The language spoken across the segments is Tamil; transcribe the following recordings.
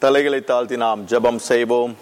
தலைகளை தாழ்த்தி நாம் ஜெபம் செய்வோம்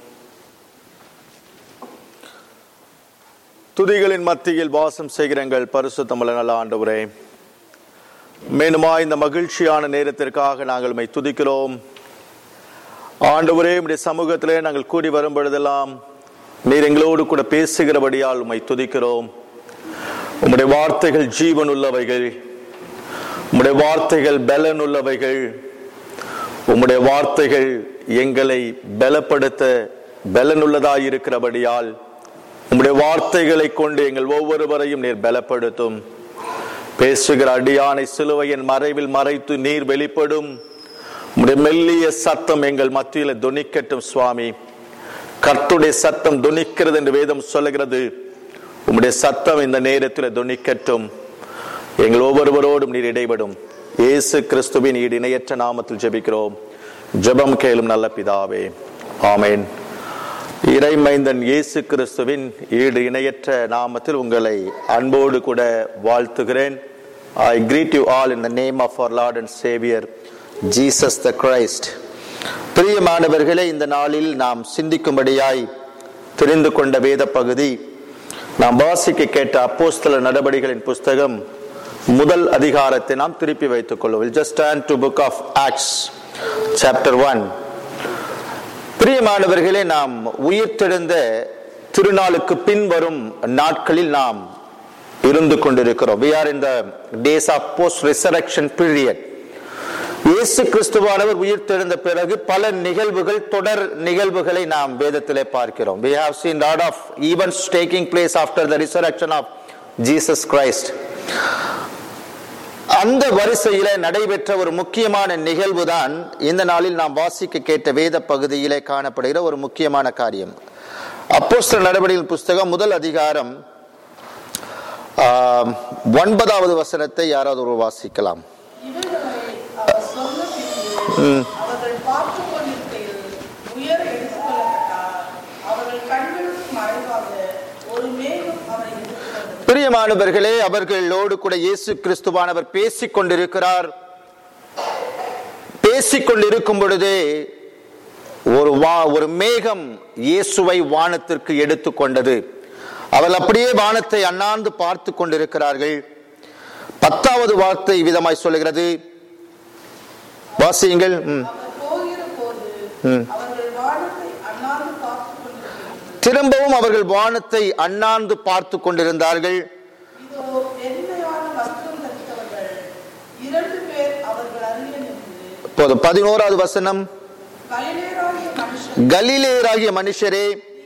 துதிகளின் மத்தியில் வாசம் செய்கிற எங்கள் பரிசுத்தமுள்ள நல்ல ஆண்டவரே மேலுமா இந்த மகிழ்ச்சியான நேரத்திற்காக நாங்கள் உம்மை துதிக்கிறோம் ஆண்டவரே உம்முடைய சமூகத்திலே நாங்கள் கூடி வரும் பொழுதெல்லாம் நீர் எங்களோடு கூட பேசுகிறபடியால் உம்மை துதிக்கிறோம் உம்முடைய வார்த்தைகள் ஜீவன் உள்ளவைகள் உம்முடைய வார்த்தைகள் பலன் உள்ளவைகள் உம்முடைய வார்த்தைகள் எங்களை பலப்படுத்த பலனுள்ளதாய் இருக்கிறபடியால் உம்முடைய வார்த்தைகளை கொண்டு எங்கள் ஒவ்வொருவரையும் நீர் பலப்படுத்தும் பேசுகிற அடியானை சிலுவையின் மறைவில் மறைத்து நீர் வெளிப்படும் உம்முடைய மெல்லிய சத்தம் எங்கள் மத்தியில் துணிக்கட்டும் சுவாமி கர்த்துடைய சத்தம் துணிக்கிறது என்று வேதம் சொல்லுகிறது உம்முடைய சத்தம் இந்த நேரத்தில் துணிக்கட்டும் எங்கள் ஒவ்வொருவரோடும் நீர் இடைபடும் இயேசு கிறிஸ்துவின் ஈடு இணையற்ற நாமத்தில் ஜெபிக்கிறோம் ஜெபம் கேளும் நல்ல பிதாவே ஆமேன் இறைமைந்தன் இயேசு கிறிஸ்துவின் ஈடு இணையற்ற நாமத்தில் உங்களை அன்போடு கூட வாழ்த்துகிறேன் I greet you all in the name of our Lord and Saviour Jesus the Christ பிரியமானவர்களே இந்த நாளில் நாம் சிந்திக்கும்படியாய் தெரிந்து கொண்ட வேத பகுதி நாம் வாசிக்க கேட்ட அப்போஸ்தல நடபடிகளின் புஸ்தகம் முதல் அதிகாரத்தை நாம் திருப்பி வைத்துக் கொள்வோம் just turn to book of Acts chapter one பிரியமானவர்களே நாம் உயிர்த்தெழுந்த திருநாளுக்கு பின் வரும் நாட்களில் நாம் இருந்து கொண்டிருக்கிறோம் we are in the days of post resurrection period இயேசு கிறிஸ்துவானவர் உயிர்த்தெழுந்த பிறகு பல நிகழ்வுகள் தொடர் நிகழ்வுகளை நாம் வேதத்திலே பார்க்கிறோம் we have seen lot of events taking place after the resurrection of Jesus Christ அந்த வரிசையில நடைபெற்ற ஒரு முக்கியமான நிகழ்வு தான் இந்த நாளில் நாம் வாசிக்க கேட்ட வேத பகுதியிலே காணப்படுகிற ஒரு முக்கியமான காரியம் அப்போஸ்தல நடவடிக்கைகள் புஸ்தகம் முதல் அதிகாரம் ஆஹ், ஒன்பதாவது வசனத்தை யாராவது ஒரு வாசிக்கலாம் இவர்களை அவர் சொன்ன பின்பு அவர்கள் பார்த்துக் கொண்டிருக்கையில் உயர எடுத்துக்கொள்ளப்பட்டார் அவர்கள் கண்களுக்கு மறைவாக ஒரு மேகம் அவரை எடுத்துக்கொண்டது பிரியமானவர்களே அவர்களோடு கூட இயேசு கிறிஸ்துவானவர் பேசிக் கொண்டிருக்கிறார் பேசிக் கொண்டிருக்கும் பொழுதே ஒரு வா ஒரு மேகம் இயேசுவை வானத்திற்கு எடுத்துக்கொண்டது அவள் அப்படியே வானத்தை அண்ணாந்து பார்த்து கொண்டிருக்கிறார்கள் பத்தாவது வார்த்தை விதமாய் சொல்லுகிறது வாசியுங்கள் ம். அவர் போகிற போது அவர்கள் வானத்தை அண்ணாந்து பார்த்துக் கொண்டிருக்கிறார்கள் திரும்பவும் அவர்கள் வானத்தை அண்ணாந்து பார்த்து கொண்டிருந்தார்கள் இதோ பெருமையான வஸ்திரம் தரித்தவர்கள் இரண்டு பேர் அவர்கள் அருகே நின்று போதும் பதினோராவது வசனம் கலிலேயராகிய மனுஷன் கலிலேயராகிய மனுஷரே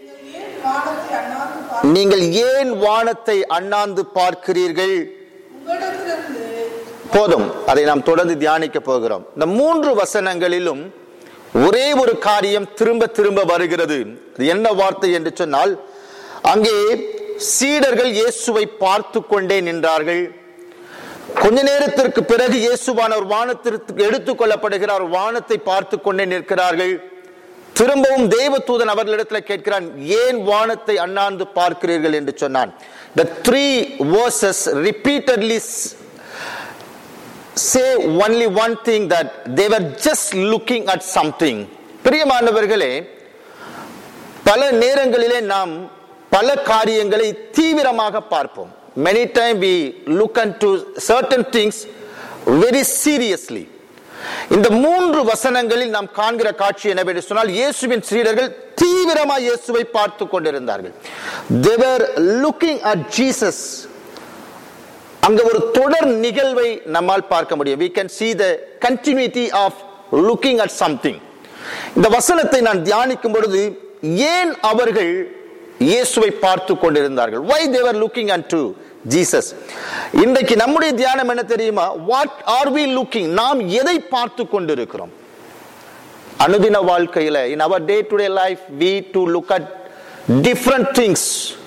நீங்கள் ஏன் வானத்தை அண்ணாந்து நீங்கள் ஏன் வானத்தை அண்ணாந்து பார்க்கிறீர்கள் பார்க்கிறீர்கள் உங்களிடத்திலிருந்து போதும் அதை நாம் தொடர்ந்து தியானிக்க போகிறோம் இந்த மூன்று வசனங்களிலும் ஒரே ஒரு காரியம் திரும்ப திரும்ப வருகிறது அது என்ன வார்த்தை என்று சொன்னால் அங்கே சீடர்கள் இயேசுவை பார்த்து கொண்டே நின்றார்கள் கொஞ்ச நேரத்திற்கு பிறகு இயேசுவானவர் வானத்திற்கு எடுத்துக் கொள்ளப்படுகிறார் வானத்தை பார்த்து கொண்டே நிற்கிறார்கள் திரும்பவும் தேவதூதன் அவர்களிடத்தில் கேட்கிறான் ஏன் வானத்தை அண்ணாந்து பார்க்கிறீர்கள் என்று சொன்னான் the three verses repeatedly s- say only one thing that they were just looking at something பிரியமானவர்களே பல நேரங்களிலே நாம் பல காரியங்களை தீவிரமாக பார்ப்போம் many time we look into certain things very seriously இந்த மூன்று வசனங்களில் நாம் காண்கிற காட்சி என்னவென்று சொன்னால் இயேசுவின் சீடர்கள் தீவிரமாக இயேசுவை பார்த்து கொண்டிருந்தார்கள் they were looking at jesus அங்க ஒரு தொடர் நிகழ்வை நம்மால் பார்க்க முடியும் we can see the continuity of looking at something இந்த வசனத்தை நான் தியானிக்கும் பொழுது ஏன் அவர்கள் இயேசுவை பார்த்து கொண்டிருந்தார்கள் why they were looking unto Jesus இன்றைக்கு நம்முடைய தியானம் என்ன தெரியுமா what are we looking நாம் எதை பார்த்து கொண்டிருக்கிறோம் அனுதின வாழ்க்கையில in our day to day life we to look at different things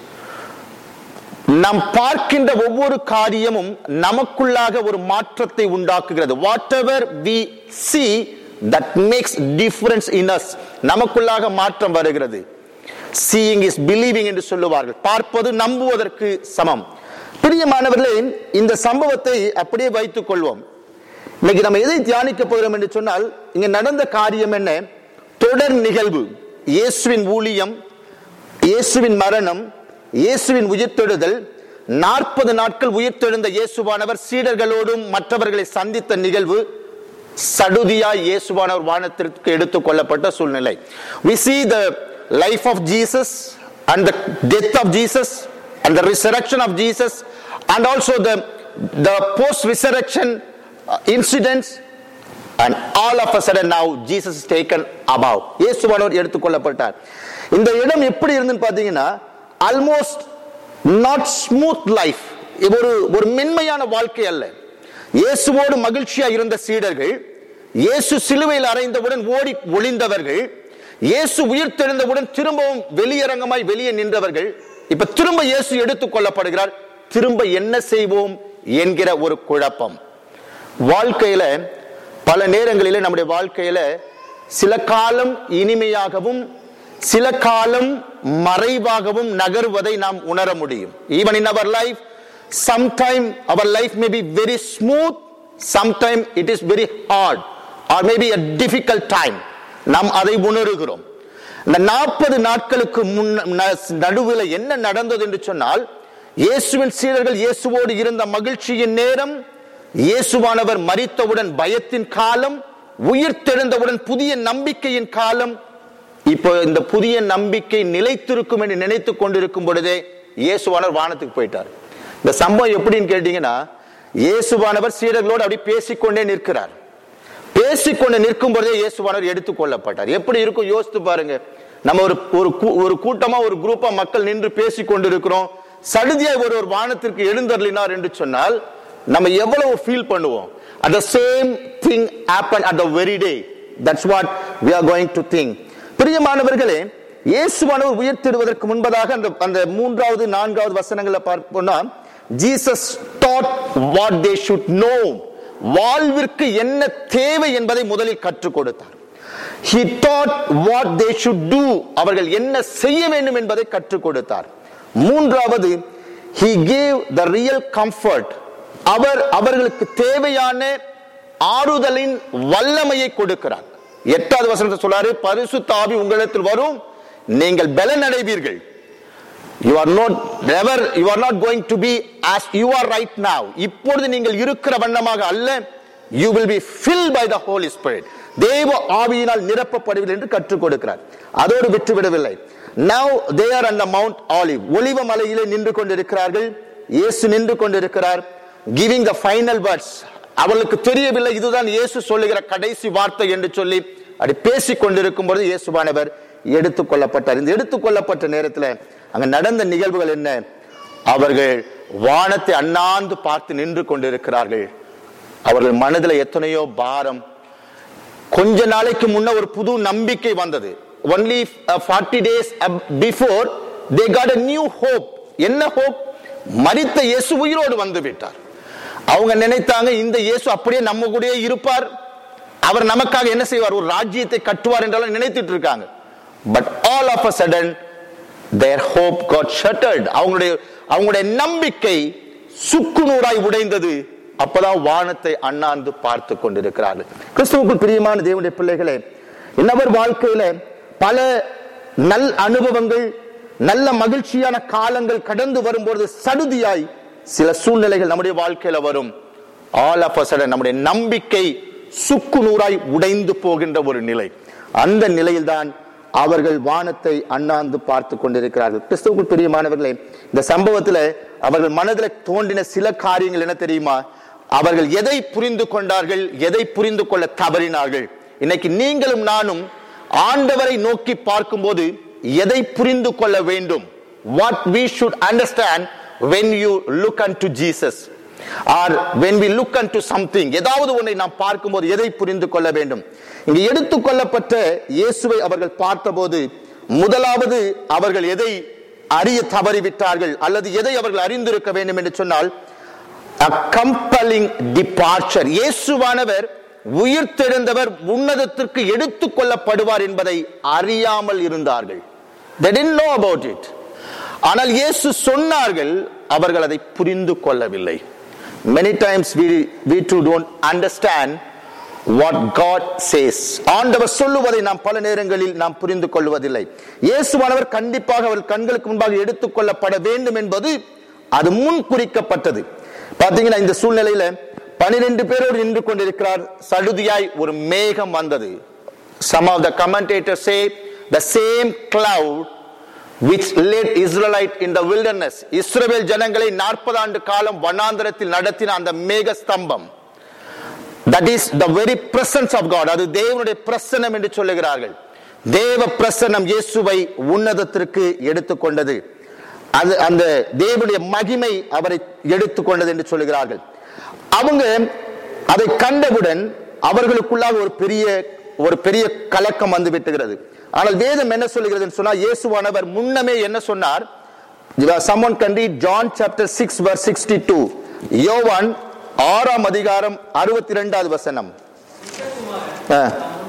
நாம் பார்க்கின்ற ஒவ்வொரு காரியமும் நமக்குள்ளாக ஒரு மாற்றத்தை உண்டாக்குகிறது whatever we see that makes difference in us நமக்குள்ளாக மாற்றம் வருகிறது சீயிங் இஸ் பிலீவிங் என்று சொல்லுவார்கள் பார்ப்பது நம்புவதற்கு சமம் பிரியமானவர்களே இந்த சம்பவத்தை அப்படியே வைத்துக் கொள்வோம் இன்னைக்கு நம்ம எதை தியானிக்க போகிறோம் என்று சொன்னால் இங்க நடந்த காரியம் என்ன தொடர் நிகழ்வு இயேசுவின் ஊழியம் இயேசுவின் மரணம் இயேசுவின் உயிர்த்தெழுதல் நாற்பது நாட்கள் உயிர்த்தெழுந்த இயேசுவானவர் சீடர்களோடும் மற்றவர்களை சந்தித்த நிகழ்வு சடுதியாய் இயேசுவானவர் வானத்திற்கு எடுத்துக் கொள்ளப்பட்ட சூழ்நிலை we see the life of jesus and the death of jesus and the resurrection of jesus and also the the post resurrection incidents and all of a sudden now jesus is taken above இயேசுவானவர் எடுத்துக்கொள்ளப்பட்டார் இந்த இடம் எப்படி இருந்துன்னு பாத்தீங்கன்னா ஆல்மோஸ்ட் நாட் ஸ்மூத் லைஃப் ஒரு ஒரு மென்மையான வாழ்க்கை அல்ல இயேசுவோடு மகிழ்ச்சியா இருந்த சீடர்கள் இயேசு சிலுவையில் அறைந்தவுடன் ஓடி ஒளிந்தவர்கள் இயேசு உயிர் தெழுந்தவுடன் திரும்பவும் வெளியரங்கமாய் வெளியே நின்றவர்கள் இப்ப திரும்ப இயேசு எடுத்துக் கொள்ளப்படுகிறார் திரும்ப என்ன செய்வோம் என்கிற ஒரு குழப்பம் வாழ்க்கையில பல நேரங்களிலே நம்முடைய வாழ்க்கையில சில காலம் இனிமையாகவும் சில காலம் மறைவாகவும் நகருவதை நாம் உணர முடியும் even in our life sometime our life may be very smooth sometime it is very hard or maybe a difficult time நாம் அதை உணர்கிறோம் இந்த நாற்பது நாட்களுக்கு முன் நடுவில் என்ன நடந்தது என்று சொன்னால் இயேசுவின் சீடர்கள் இயேசுவோடு இருந்த மகிழ்ச்சியின் நேரம் இயேசுவானவர் மரித்தவுடன் பயத்தின் காலம் உயிர் தெழுந்தவுடன் புதிய நம்பிக்கையின் காலம் இப்போ இந்த புதிய நம்பிக்கை நிலைத்திருக்கும் என்று நினைத்துக் கொண்டிருக்கும் பொழுதே இயேசுவானவர் வானத்துக்கு போயிட்டார் இந்த சம்பவம் எப்படின்னு கேட்டீங்கன்னா இயேசுவானவர் சீடர்களோடு அப்படி பேசிக்கொண்டே நிற்கிறார் பேசிக்கொண்டு நிற்கும் பொழுதே இயேசுவானவர் எடுத்துக் கொள்ளப்பட்டார் எப்படி இருக்கும் யோசித்து பாருங்க நம்ம ஒரு ஒரு கூ- ஒரு கூட்டமா ஒரு குரூப்பா மக்கள் நின்று பேசிக் கொண்டிருக்கிறோம் சடுதியாய் ஒரு ஒரு வானத்திற்கு எழுந்தருளினார் என்று சொன்னால் நம்ம எவ்வளவு ஃபீல் பண்ணுவோம் at the same thing happened at the very day that's what we are going to think பிரியமானவர்களே இயேசுவானவர் உயர்த்திடுவதற்கு முன்பதாக அந்த அந்த மூன்றாவது நான்காவது வசனங்களை பார்ப்போம்னா Jesus taught what they should know வாழ்விற்கு என்ன தேவை என்பதை முதலில் கற்றுக் கொடுத்தார் he taught what they should do அவர்கள் என்ன செய்ய வேண்டும் என்பதை கற்றுக் கொடுத்தார் மூன்றாவது he gave the real comfort அவர் அவர்களுக்கு தேவையான ஆறுதலின் வல்லமையை கொடுக்கிறார் எட்டாவது வசனத்தை சொல்றாரு பரிசுத்த ஆவி உங்களிடத்தில் வரும் நீங்கள் பலன் அடைவீர்கள் you are not never you are not going to be as you are right now இப்பொழுது நீங்கள் இருக்கிற வண்ணமாக அல்ல you will be filled by the holy spirit தேவ ஆவியினால் நிரப்பப்படுவீர்கள் என்று கற்றுக் கொடுக்கிறார் அதோடு விட்டுவிடவில்லை now they are on the mount olive ஒலிவ மலையிலே நின்று கொண்டிருக்கிறார்கள் இயேசு நின்று கொண்டிருக்கிறார் giving the final words அவளுக்கு தெரியவில்லை இதுதான் இயேசு சொல்லுகிற கடைசி வார்த்தை என்று சொல்லி அப்படி பேசிக் கொண்டிருக்கும் பொழுது இயேசுவானவர் எடுத்துக் கொள்ளப்பட்டார் இந்த எடுத்துக் கொள்ளப்பட்ட நேரத்தில் அங்க நடந்த நிகழ்வுகள் என்ன அவர்கள் வானத்தை அண்ணாந்து பார்த்து நின்று கொண்டிருக்கிறார்கள் அவர்கள் மனதில் எத்தனையோ பாரம் கொஞ்ச நாளைக்கு முன்ன ஒரு புது நம்பிக்கை வந்தது only forty days before they got a new hope என்ன ஹோப் மரித்த இயேசு உயிரோடு வந்து விட்டார் அவங்க நினைத்தாங்க இந்த இயேசு அப்படியே நம்ம கூடயே இருப்பார் அவர் நமக்காக என்ன செய்வார் ஒரு ராஜ்யத்தை கட்டுவார் என்றெல்லாம் நினைத்துட்டு இருக்காங்க but all of a sudden their hope got shattered அவங்களுடைய அவங்களுடைய நம்பிக்கை சுக்குநூறாய் உடைந்தது அப்பதான் வானத்தை அண்ணாந்து பார்த்து கொண்டிருக்கிறார்கள் கிறிஸ்துவுக்குள் பிரியமான தேவனுடைய பிள்ளைகளே இன்னவர் வாழ்க்கையில பல நல் அனுபவங்கள் நல்ல மகிழ்ச்சியான காலங்கள் கடந்து வரும்பொழுது சடுதியாய் சில சூழ்நிலைகள் நம்முடைய வாழ்க்கையில வரும் ஆல் ஆஃப் சடன் நம்முடைய நம்பிக்கை சுக்கு நூறாய் உடைந்து போகின்ற ஒரு நிலை அந்த நிலையில்தான் அவர்கள் வானத்தை அண்ணாந்து பார்த்து கொண்டிருக்கிறார்கள் கிறிஸ்துவுக்குள் பிரியமானவர்களே இந்த சம்பவத்துல அவர்கள் மனதில் தோன்றின சில காரியங்கள் என்ன தெரியுமா அவர்கள் எதை புரிந்து கொண்டார்கள் எதை புரிந்து கொள்ள தவறினார்கள் இன்னைக்கு நீங்களும் நானும் ஆண்டவரை நோக்கி பார்க்கும்போது எதை புரிந்து கொள்ள வேண்டும் what we should understand when you look unto Jesus or when we look unto something ஏதாவது ஒன்றை நாம் பார்க்கும்போது எதை புரிந்து கொள்ள வேண்டும் இங்கு எடுத்துக்கொள்ளப்பட்ட இயேசுவை அவர்கள் பார்த்தபோது முதலாவது அவர்கள் எதை அறிய தவறிவிட்டார்கள் அல்லது எதை அவர்கள் அறிந்திருக்க வேண்டும் என்று சொன்னால் a compelling departure இயேசுவானவர் உயிர் தெழுந்தவர் உன்னதத்திற்கு எடுத்துக் கொள்ளப்படுவார் என்பதை அறியாமல் இருந்தார்கள் they didn't know about it ஆனால் இயேசு சொன்னார்கள் அவர்கள் அதை புரிந்து கொள்ளவில்லை many times we we too don't understand what God says ஆண்டவர் சொல்லுவதை நாம் பல நேரங்களில் நாம் புரிந்து கொள்வதில்லை இயேசுவானவர் கண்டிப்பாக அவர் கண்களுக்கு முன்பாக எடுத்துக்கொள்ளப்பட வேண்டும் என்பது அது முன் குறிக்கப்பட்டது பாத்தீங்கன்னா இந்த சூழ்நிலையில பனிரெண்டு பேரோடு நின்று கொண்டிருக்கிறார் சடுதியாய் ஒரு மேகம் வந்தது some of the commentators say the same cloud which led Israelite in the wilderness இஸ்ரவேல் ஜனங்களை நாற்பது ஆண்டு காலம் வனாந்தரத்தில் நடத்தின அந்த மேக ஸ்தம்பம் that is the very presence of God அது தேவனுடைய பிரசன்னம் என்று சொல்லுகிறார்கள் தேவ பிரசன்னம் இயேசுவை உன்னதத்திற்கு எடுத்துக்கொண்டது அது அந்த தேவனுடைய மகிமை அவரை எடுத்துக்கொண்டது என்று சொல்லுகிறார்கள் அவங்க அதை கண்டவுடன் அவர்களுக்குள்ளாக ஒரு பெரிய ஒரு பெரிய கலக்கம் வந்து விட்டுகிறது ஆனால் வேதம் என்ன சொல்லுகிறது சொன்னா இயேசுவானவர் முன்னமே என்ன சொன்னார் சம்மன் கண்டி John chapter six verse sixty two யோவான் ஆறாம் அதிகாரம் அறுபத்தி ரெண்டாவது வசனம் ஆ.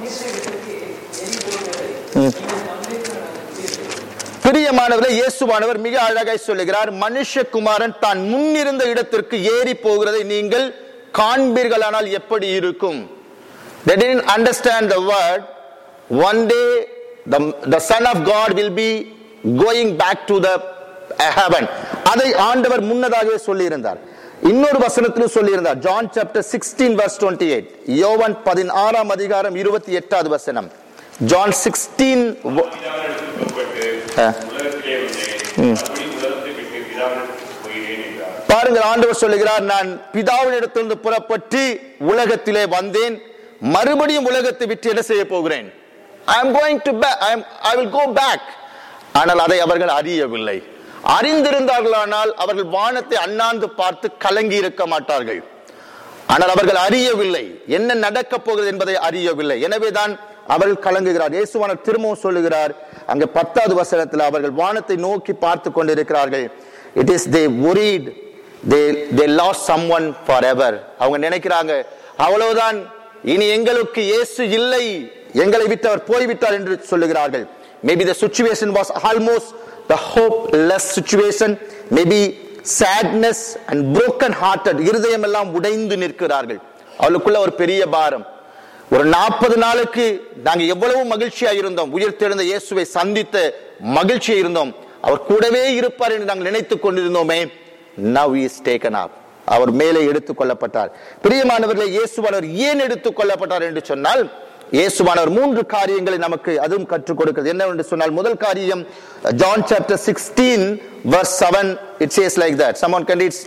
ம். பிரியமானவர்களே இயேசுவானவர் மிக அழகாய் சொல்லுகிறார் மனுஷகுமாரன் தான் முன்னிருந்த இடத்திற்கு ஏறி போகிறதை நீங்கள் காண்பீர்களானால் எப்படி இருக்கும் they didn't understand the word one day the, the son of god will be going back to the heaven அதை ஆண்டவர் முன்னதாகவே சொல்லியிருந்தார் இன்னொரு வசனத்திலும் சொல்லியிருந்தார் John chapter sixteen verse twenty eight யோவன் பதினாறாம் அதிகாரம் இருபத்தி எட்டாவது வசனம் ஜான் சிக்ஸ்டீன் பிதாவினிடத்தில் புறப்பட்டு ஆ. உலகத்திலே வந்தேன் மறுபடியும் உலகத்தை விட்டு பிதாவினிடத்தில் போகிறேன் என்றார் பாருங்கள் ஆண்டவர் சொல்லுகிறார் நான் பிதாவினிடத்திலிருந்து புறப்பட்டு உலகத்திலே வந்தேன் மறுபடியும் உலகத்தை விட்டு என்ன செய்ய போகிறேன் I am going to I I will go back ஆனால் அதை அவர்கள் அறியவில்லை அறிந்திருந்தார்களானால் அவர்கள் வானத்தை அண்ணாந்து பார்த்து கலங்கி இருக்க மாட்டார்கள் ஆனால் அவர்கள் அறியவில்லை என்ன நடக்க போகிறது என்பதை அறியவில்லை எனவேதான் அவர்கள் கலங்குகிறார் இயேசுவான திரும்பவும் சொல்லுகிறார் அங்க பத்தாவது வசனத்தில் அவர்கள் வானத்தை நோக்கி பார்த்து கொண்டிருக்கிறார்கள் it is they worried they they lost someone forever அவங்க நினைக்கிறாங்க அவ்வளவுதான் இனி எங்களுக்கு இயேசு இல்லை எங்களை விட்டு அவர் போய்விட்டார் என்று சொல்லுகிறார்கள் maybe the situation was almost the hopeless situation maybe sadness and broken hearted இருதயம் எல்லாம் உடைந்து நிற்கிறார்கள் அவளுக்குள்ள ஒரு பெரிய பாரம் ஒரு நாற்பது நாளுக்கு நாங்க எவ்வளவு மகிழ்ச்சியா இருந்தோம் உயிர் தெழுந்த இயேசுவை சந்தித்த மகிழ்ச்சியா இருந்தோம் அவர் கூடவே இருப்பார் என்று நாங்கள் நினைத்துக் கொண்டிருந்தோமே now he is taken up அவர் மேலே எடுத்துக் கொள்ளப்பட்டார் பிரியமானவர்களே இயேசுவானவர் ஏன் எடுத்துக் கொள்ளப்பட்டார் என்று சொன்னால் இயேசுவானவர் மூன்று காரியங்களை நமக்கு அதுவும் கற்றுக் கொடுக்கிறது என்னவென்று சொன்னால் முதல் காரியம் John chapter sixteen verse seven it says like that someone can read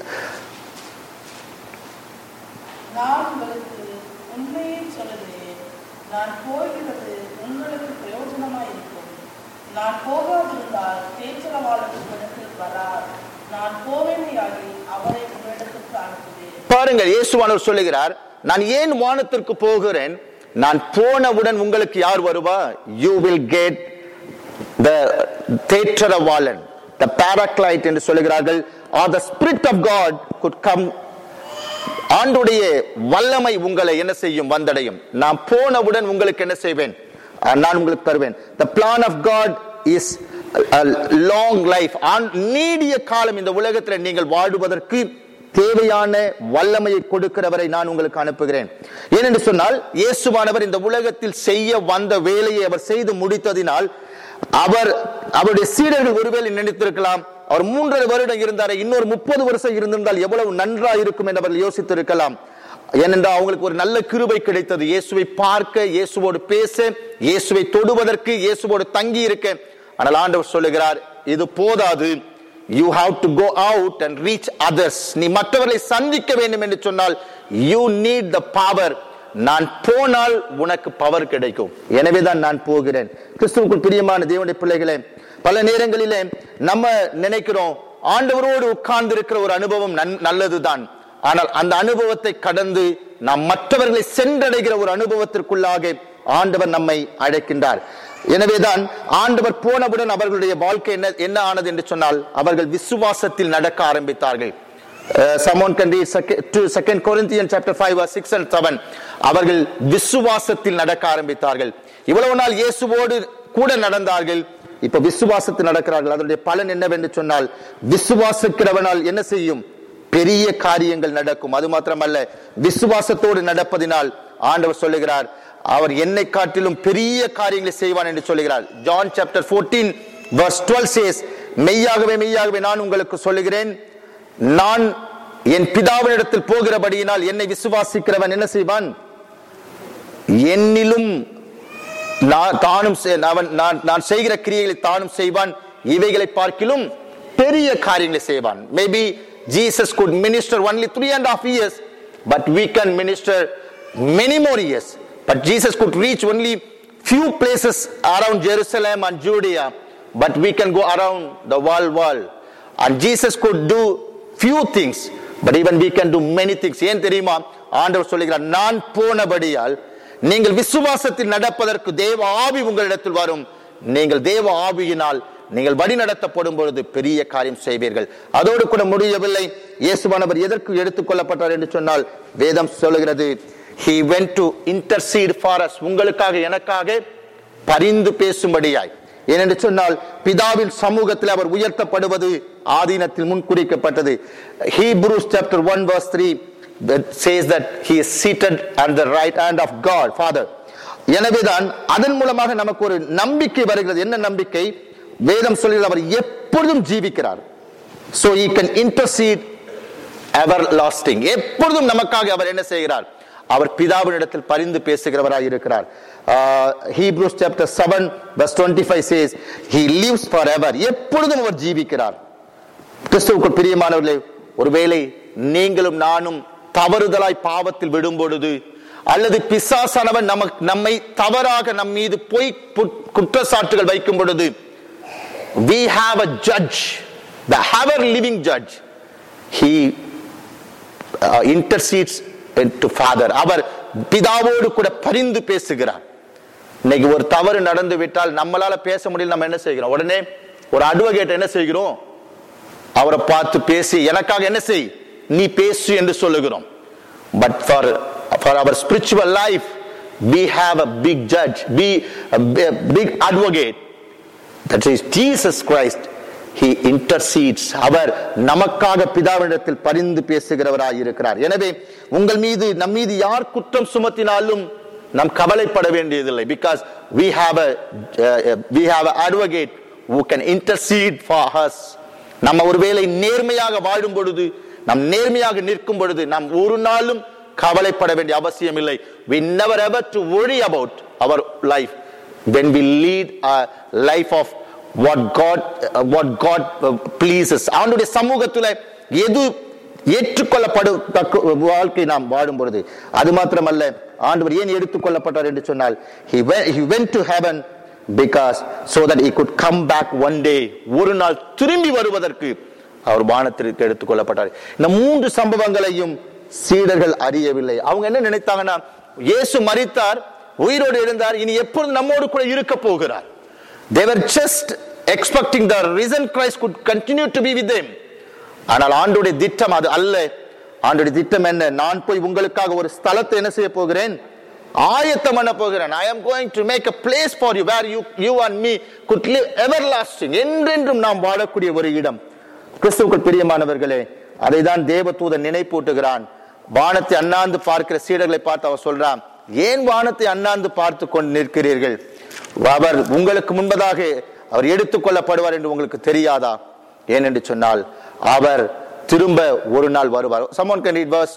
நான் உங்களுக்கு உண்மையை சொல்லுகிறேன் நான் போகிறது உங்களுக்கு பிரயோஜனமாய் இருக்கும் நான் போகாதிருந்தால் பேச்சலவாளர் உங்களிடத்தில் வரார் நான் போவேமையாகி அவரை உங்களிடத்திற்கு அனுப்புவேன் பாருங்கள் இயேசுவானவர் சொல்லுகிறார் நான் ஏன் வானத்திற்கு போகிறேன் நான் போனவுடன் உங்களுக்கு யார் வருவா யூ வில் கெட் த தேற்றரவாளன் த பாராக்ளைட் என்று சொல்லுகிறார்கள் or the spirit of God could come ஆண்டுடைய வல்லமை உங்களை என்ன செய்யும் வந்தடையும் நான் போனவுடன் உங்களுக்கு என்ன செய்வேன் அஹ் நான் உங்களுக்கு தருவேன் the plan of God is long life நீடிய காலம் இந்த உலகத்தில் நீங்கள் வாழுவதற்கு தேவையான வல்லமையை கொடுக்கிறவரை நான் உங்களுக்கு அனுப்புகிறேன் ஏனென்று சொன்னால் இயேசுவானவர் இந்த உலகத்தில் செய்ய வந்த வேலையை அவர் செய்து முடித்ததினால் அவர் அவருடைய சீடர்கள் ஒருவேளை நினைத்திருக்கலாம் அவர் மூன்றரை வருடம் இருந்தார் இன்னொரு முப்பது வருஷம் இருந்திருந்தால் எவ்வளவு நன்றா இருக்கும் என்று அவர்கள் யோசித்திருக்கலாம் ஏனென்றால் அவங்களுக்கு ஒரு நல்ல கிருபை கிடைத்தது இயேசுவை பார்க்க இயேசுவோடு பேச இயேசுவை தொடுவதற்கு இயேசுவோடு தங்கி இருக்க ஆனால் ஆண்டவர் சொல்லுகிறார் இது போதாது you have to go out and reach others நீ மற்றவர்களை சந்திக்க வேண்டும் என்று சொன்னால் யூ நீட் த பவர் நான் போனால் உனக்கு பவர் கிடைக்கும் எனவேதான் நான் போகிறேன் கிறிஸ்துவுக்குள் பிரியமான தேவனுடைய பிள்ளைகளே பல நேரங்களிலே நம்ம நினைக்கிறோம் ஆண்டவரோடு உட்கார்ந்து இருக்கிற ஒரு அனுபவம் நன்- நல்லதுதான் ஆனால் அந்த அனுபவத்தை கடந்து நாம் மற்றவர்களை சென்றடைகிற ஒரு அனுபவத்திற்குள்ளாக ஆண்டவர் நம்மை அழைக்கின்றார் எனவேதான் ஆண்டவர் போனவுடன் அவர்களுடைய வாழ்க்கை என்ன என்ன ஆனது என்று சொன்னால் அவர்கள் விசுவாசத்தில் நடக்க ஆரம்பித்தார்கள் Uh, someone can read second, to second Corinthians chapter 5 verse 6 and 7 அவர்கள் விசுவாசத்தில் நடக்க ஆரம்பித்தார்கள் இவ்வளவு நாள் இயேசுவோடு கூட நடந்தார்கள் இப்ப விசுவாசத்தில் நடக்கிறார்கள் அதனுடைய பலன் என்னவென்று சொன்னால் விசுவாசிக்கிறவனால் என்ன செய்யும் பெரிய காரியங்கள் நடக்கும் அது மாத்திரமல்ல விசுவாசத்தோடு நடப்பதினால் ஆண்டவர் சொல்லுகிறார் அவர் என்னை காட்டிலும் பெரிய காரியங்களை செய்வான் என்று சொல்லுகிறார் ஜான் சாப்டர் 14 verse 12 says மெய்யாகவே மெய்யாகவே நான் உங்களுக்கு சொல்லுகிறேன் நான் என் பிதாவினிடத்தில் போகிறபடியினால் என்னை விசுவாசிக்கிறவன் என்ன செய்வான் என்னிலும் நான் தானும் செய்- அவன் நான் நான் செய்கிற கிரியைகளை தானும் செய்வான் இவைகளை பார்க்கிலும் பெரிய காரியங்களை செய்வான் maybe Jesus could minister only three and a half years but we can minister many more years but jesus could reach only few places around jerusalem and judea but we can go around the world world and jesus could do few things but even we can do many things ஏன் தெரியுமா ஆண்டவர் சொல்லுகிறார் நான் போனபடியால் நீங்கள் விசுவாசத்தில் நடப்பதற்கு தேவ ஆவி உங்களிடத்தில் வரும் நீங்கள் தேவ ஆவியினால் நீங்கள் வழி நடத்தப்படும் பொழுது பெரிய காரியம் செய்வீர்கள் அதோடு கூட முடியவில்லை இயேசுவானவர் எதற்கு எடுத்துக் கொள்ளப்பட்டார் என்று சொன்னால் வேதம் சொல்லுகிறது he went to intercede for us உங்களுக்காக எனக்காக பரிந்து பேசும்படியாய் ஏனென்று சொன்னால் பிதாவின் சமூகத்தில் அவர் உயர்த்தப்படுவது ஆதீனத்தில் முன்குறிக்கப்பட்டது Hebrews chapter 1 verse 3 that says that he is seated at the right hand of God Father எனவேதான் அதன் மூலமாக நமக்கு ஒரு நம்பிக்கை வருகிறது என்ன நம்பிக்கை வேதம் சொல்கிறது அவர் எப்பொழுதும் ஜீவிக்கிறார் so he can intercede everlasting எப்பொழுதும் நமக்காக அவர் என்ன செய்கிறார் அவர் பிதாவினிடத்தில் பரிந்து பேசுகிறவராய் இருக்கிறார் Hebrews chapter 7 verse 25 says he lives forever எப்பொழுதும் அவர் ஜீவிக்கிறார் கிறிஸ்துவுக்குள் பிரியமானவர்களே ஒருவேளை நீங்களும் நானும் தவறுதலாய் பாவத்தில் விடும் பொழுது அல்லது பிசாசானவன் நமக்கு நம்மை தவறாக நம் மீது பொய் புட்- குற்றச்சாட்டுகள் வைக்கும் பொழுது we have a judge the ever living judge he uh, intercedes to father அவர் பிதாவோடு கூட பரிந்து பேசுகிறார் இன்னைக்கு ஒரு தவறு நடந்து விட்டால் நம்மளால பேச முடியல நம்ம என்ன செய்கிறோம் உடனே ஒரு அட்வொகேட் என்ன செய்கிறோம் அவரை பார்த்து பேசி எனக்காக என்ன செய் நீ பேசு என்று சொல்லுகிறோம் but for for our spiritual life we have a big judge be a bi- big advocate that is Jesus Christ he intercedes அவர் நமக்காக பிதாவினிடத்தில் பரிந்து பேசுகிறவராய் இருக்கிறார் எனவே உங்கள் மீது நம் மீது யார் குற்றம் சுமத்தினாலும் நாம் கவலைப்பட வேண்டியதில்லை because we have a uh, we have an advocate who can intercede for us நம்ம ஒருவேளை நேர்மையாக வாழும் பொழுது நாம் நேர்மையாக நிற்கும் பொழுது நாம் ஒரு நாளும் கவலைப்பட வேண்டிய அவசியம் இல்லை we never ever to worry about our life when we lead a life of what God uh, what God uh, pleases அவனுடைய சமூகத்துல எது ஏற்றுக்கொள்ளப்படும் தக்க வாழ்க்கை நாம் வாடும் பொழுது அது மாத்திரமல்ல ஆண்டவர் ஏன் எடுத்துக்கொள்ளப்பட்டார் என்று சொன்னால் he went, he went to heaven because so that he could come back one day ஒரு நாள் திரும்பி வருவதற்கு அவர் வானத்திற்கு எடுத்துக்கொள்ளப்பட்டார் இந்த மூன்று சம்பவங்களையும் சீடர்கள் அறியவில்லை அவங்க என்ன நினைத்தாங்கன்னா இயேசு மரித்தார் உயிரோடு இருந்தார் இனி எப்பொழுது நம்மோடு கூட இருக்க போகிறார் they were just expecting the risen Christ could continue to be with them ஆனால் ஆண்டுடைய திட்டம் அது அல்ல ஆண்டுடைய திட்டம் என்ன நான் போய் உங்களுக்காக ஒரு ஸ்தலத்தை என்ன செய்ய போகிறேன் ஆயத்தம் பண்ண போகிறேன் ஐ am going to make a place for you where you you and me could live everlasting என்றென்றும் நாம் வாழக்கூடிய ஒரு இடம் கிறிஸ்துவுக்குள் பிரியமானவர்களே அதைதான் தேவதூதன் நினைப்பூட்டுகிறான் வானத்தை அண்ணாந்து பார்க்கிற சீடர்களை பார்த்து அவர் சொல்றான் ஏன் வானத்தை அண்ணாந்து பார்த்து கொண்டு நிற்கிறீர்கள் அவர் உங்களுக்கு முன்பதாக அவர் எடுத்துக்கொள்ளப்படுவார் என்று உங்களுக்கு தெரியாதா ஏனென்று சொன்னால் அவர் திரும்ப ஒரு நாள் வருவார் someone can read verse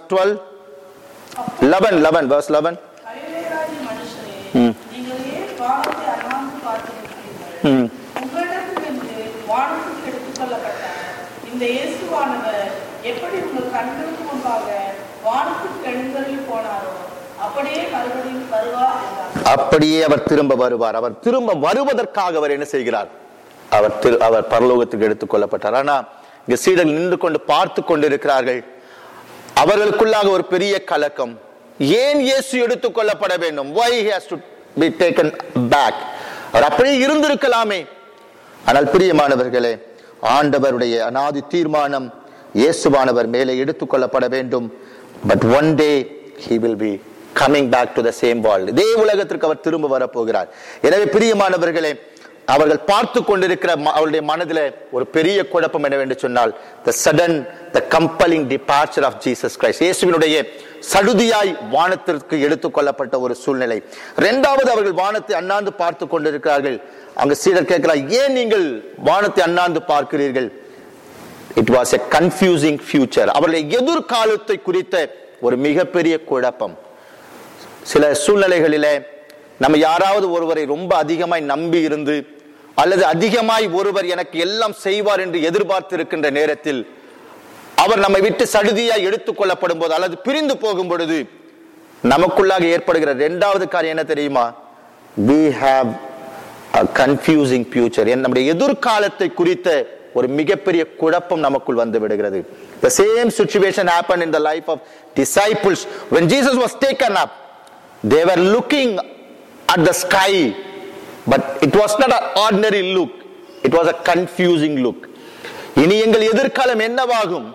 12 11 11 verse 11 அயலேராகி மனுஷரே, நீங்கள் ஏன் வானத்தை அண்ணாந்து பார்த்திருக்கிறீர்கள்? ம். உங்களிடத்திலிருந்து வானத்துக்கு எடுத்துக்கொள்ளப்பட்ட இந்த இயேசுவானவர் எப்படி உங்கள் கண்களுக்கு முன்பாக வானத்துக்கு எழுந்தருளி போனாரோ அப்படியே மறுபடியும் வருவார் என்றார் அப்படியே அவர் திரும்ப வருவார் அவர் திரும்ப வருவதற்காக அவர் என்ன செய்கிறார் அவர் திரு அவர் பரலோகத்துக்கு எடுத்துக் கொள்ளப்பட்டார் ஆனா இங்க சீடர்கள் நின்று கொண்டு பார்த்து கொண்டிருக்கிறார்கள் அவர்களுக்குள்ளாக ஒரு பெரிய கலக்கம் ஏன் இயேசு எடுத்துக் கொள்ளப்பட வேண்டும் why he has to be taken back அவர் அப்படியே இருந்திருக்கலாமே ஆனால் பிரியமானவர்களே ஆண்டவருடைய அனாதி தீர்மானம் இயேசுவானவர் மேலே எடுத்துக் கொள்ளப்பட வேண்டும் but one day he will be coming back to the same world இதே உலகத்திற்கு அவர் திரும்ப வரப்போகிறார் எனவே பிரியமானவர்களே அவர்கள் பார்த்து கொண்டிருக்கிற ம- அவருடைய மனதில் ஒரு பெரிய குழப்பம் என்னவென்று சொன்னால் the sudden the compelling departure of Jesus Christ இயேசுவினுடைய சடுதியாய் வானத்திற்கு எடுத்துக் கொள்ளப்பட்ட ஒரு சூழ்நிலை இரண்டாவது அவர்கள் வானத்தை அண்ணாந்து பார்த்து கொண்டிருக்கிறார்கள் அங்க சீடர் கேட்கிறார் ஏன் நீங்கள் வானத்தை அண்ணாந்து பார்க்கிறீர்கள் it was a confusing future அவருடைய எதிர்காலத்தை குறித்த ஒரு மிகப்பெரிய குழப்பம் சில சூழ்நிலைகளிலே நம்ம யாராவது ஒருவரை ரொம்ப அதிகமாய் நம்பி இருந்து அல்லது அதிகமாய் ஒருவர் எனக்கு எல்லாம் செய்வார் என்று எதிர்பார்த்து இருக்கின்ற நேரத்தில் அவர் நம்மை விட்டு சடுதியாய் எடுத்துக் கொள்ளப்படும் போது அல்லது பிரிந்து போகும் பொழுது நமக்குள்ளாக ஏற்படுகிற இரண்டாவது காரியம் என்ன தெரியுமா we have a confusing future என் நம்முடைய எதிர்காலத்தை குறித்த ஒரு மிகப்பெரிய குழப்பம் நமக்குள் வந்து விடுகிறது the same situation happened in the life of disciples when jesus was taken up they were looking at the sky but it was not an ordinary look it was a confusing look இனி எங்கள் எதிர்காலம் என்னவாகும்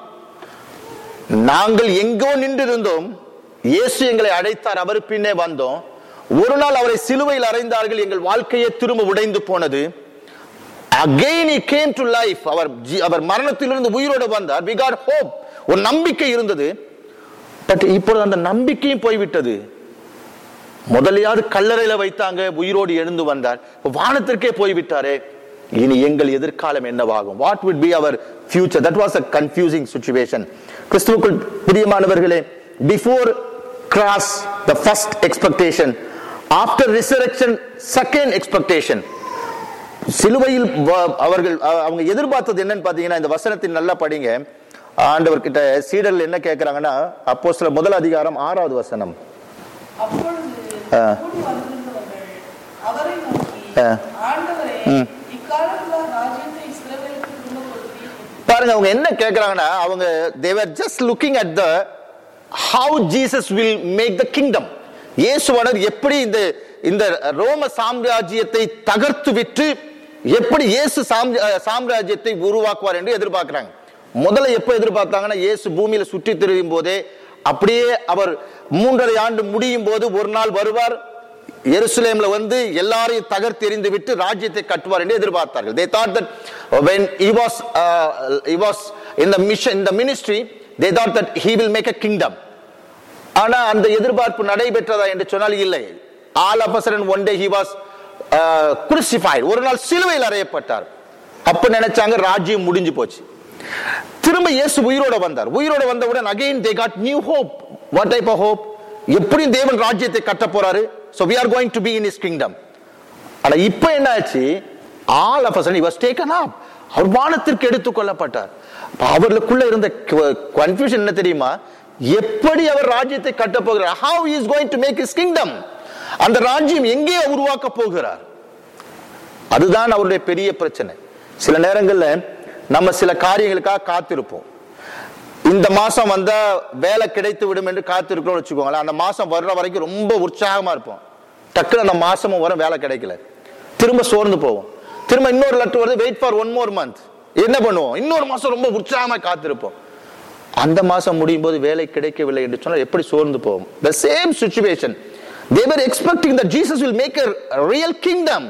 நாங்கள் எங்கோ நின்றிருந்தோம் இயேசு எங்களை அழைத்தார் அவர் பின்னே வந்தோம் ஒரு நாள் அவரை சிலுவையில் அறைந்தார்கள் எங்கள் வாழ்க்கையே திரும்ப உடைந்து போனது again he came to life அவர் ஜீ- அவர் மரணத்திலிருந்து உயிரோடு வந்தார் we got hope ஒரு நம்பிக்கை இருந்தது பட் இப்பொழுது அந்த நம்பிக்கையும் போய்விட்டது முதலையாவது கல்லறையில வைத்தாங்க உயிரோடு எழுந்து வந்தார் இப்ப வானத்திற்கே போய்விட்டாரே இனி எங்கள் எதிர்காலம் என்னவாகும் what would be our future that was a confusing situation கிறிஸ்துவுக்குள் பிரியமானவர்களே before cross the first expectation after resurrection second expectation சிலுவையில் வ- அவர்கள் அ- அவங்க எதிர்பார்த்தது என்னன்னு பாத்தீங்கன்னா இந்த வசனத்தின் நல்லா படிங்க ஆண்டவர் கிட்ட சீடர்கள் என்ன கேட்கிறாங்கன்னா அப்போ சில முதல் அதிகாரம் ஆறாவது வசனம் அப்பொழுது ஆ. கூடி வந்திருந்தவர்கள் அவரை நோக்கி ஆ. ஆண்டவரே இக்காலத்துல ராஜ்யத்தை இஸ்ரவேலுக்கு திரும்ப கொடுத்தீர் பாருங்க அவங்க என்ன கேக்குறாங்கன்னா அவங்க they were just looking at the how Jesus will make the kingdom இயேசுவானவர் எப்படி இந்த இந்த ரோம சாம்ராஜ்யத்தை தகர்த்து விட்டு எப்படி இயேசு சாம்- அஹ் சாம்ராஜ்யத்தை உருவாக்குவார் என்று எதிர்பார்க்கிறாங்க முதல்ல எப்ப எதிர்பார்த்தாங்கன்னா இயேசு பூமியில சுற்றி திரியும் போதே அப்படியே அவர் மூன்றரை ஆண்டு முடியும் போது ஒரு நாள் வருவார் எருசலேம்ல வந்து எல்லாரையும் தகர்த்தெறிந்து விட்டு ராஜ்யத்தை கட்டுவார் என்று எதிர்பார்த்தார்கள் they thought that when he was uh, he was in the mission in the ministry they thought that he will make a kingdom ஆனா அந்த எதிர்பார்ப்பு நடைபெற்றதா என்று சொன்னால் இல்லை all of sudden one day he was crucified ஒரு நாள் சிலுவையில் அறையப்பட்டார் அப்ப நினைச்சாங்க ராஜ்யம் முடிஞ்சு போச்சு திரும்ப இயேசு உயிரோட வந்தார் உயிரோட வந்தவுடன் again they got new hope what type of hope எப்படி தேவன் ராஜ்யத்தை கட்ட போறாரு so we are going to be in his kingdom ஆனா இப்ப என்ன ஆச்சு all of sudden he was taken up அவர் வானத்திற்கு எடுத்துக் கொள்ளப்பட்டார் அப்ப அவர்களுக்குள்ள இருந்த கன்ஃபியூஷன் என்ன தெரியுமா எப்படி அவர் ராஜ்யத்தை கட்ட போகிறார் how he is going to make his kingdom அந்த ராஜ்யம் எங்கே உருவாக்க போகிறார் அதுதான் அவருடைய பெரிய பிரச்சனை சில நேரங்கள்ல நம்ம சில காரியங்களுக்காக காத்திருப்போம் இந்த மாசம் வந்தா வேலை கிடைத்து விடும் என்று காத்திருக்கிறோம் வச்சுக்கோங்களேன் அந்த மாசம் வர்ற வரைக்கும் ரொம்ப உற்சாகமா இருப்போம் டக்குனு அந்த மாசமும் வரும் வேலை கிடைக்கல திரும்ப சோர்ந்து போவோம் திரும்ப இன்னொரு லெட்டர் வருது wait for one more month என்ன பண்ணுவோம் இன்னொரு மாசம் ரொம்ப உற்சாகமா காத்திருப்போம் அந்த மாசம் முடியும் போது வேலை கிடைக்கவில்லை என்று சொன்னால் எப்படி சோர்ந்து போவோம் the same situation they were expecting that jesus will make a real kingdom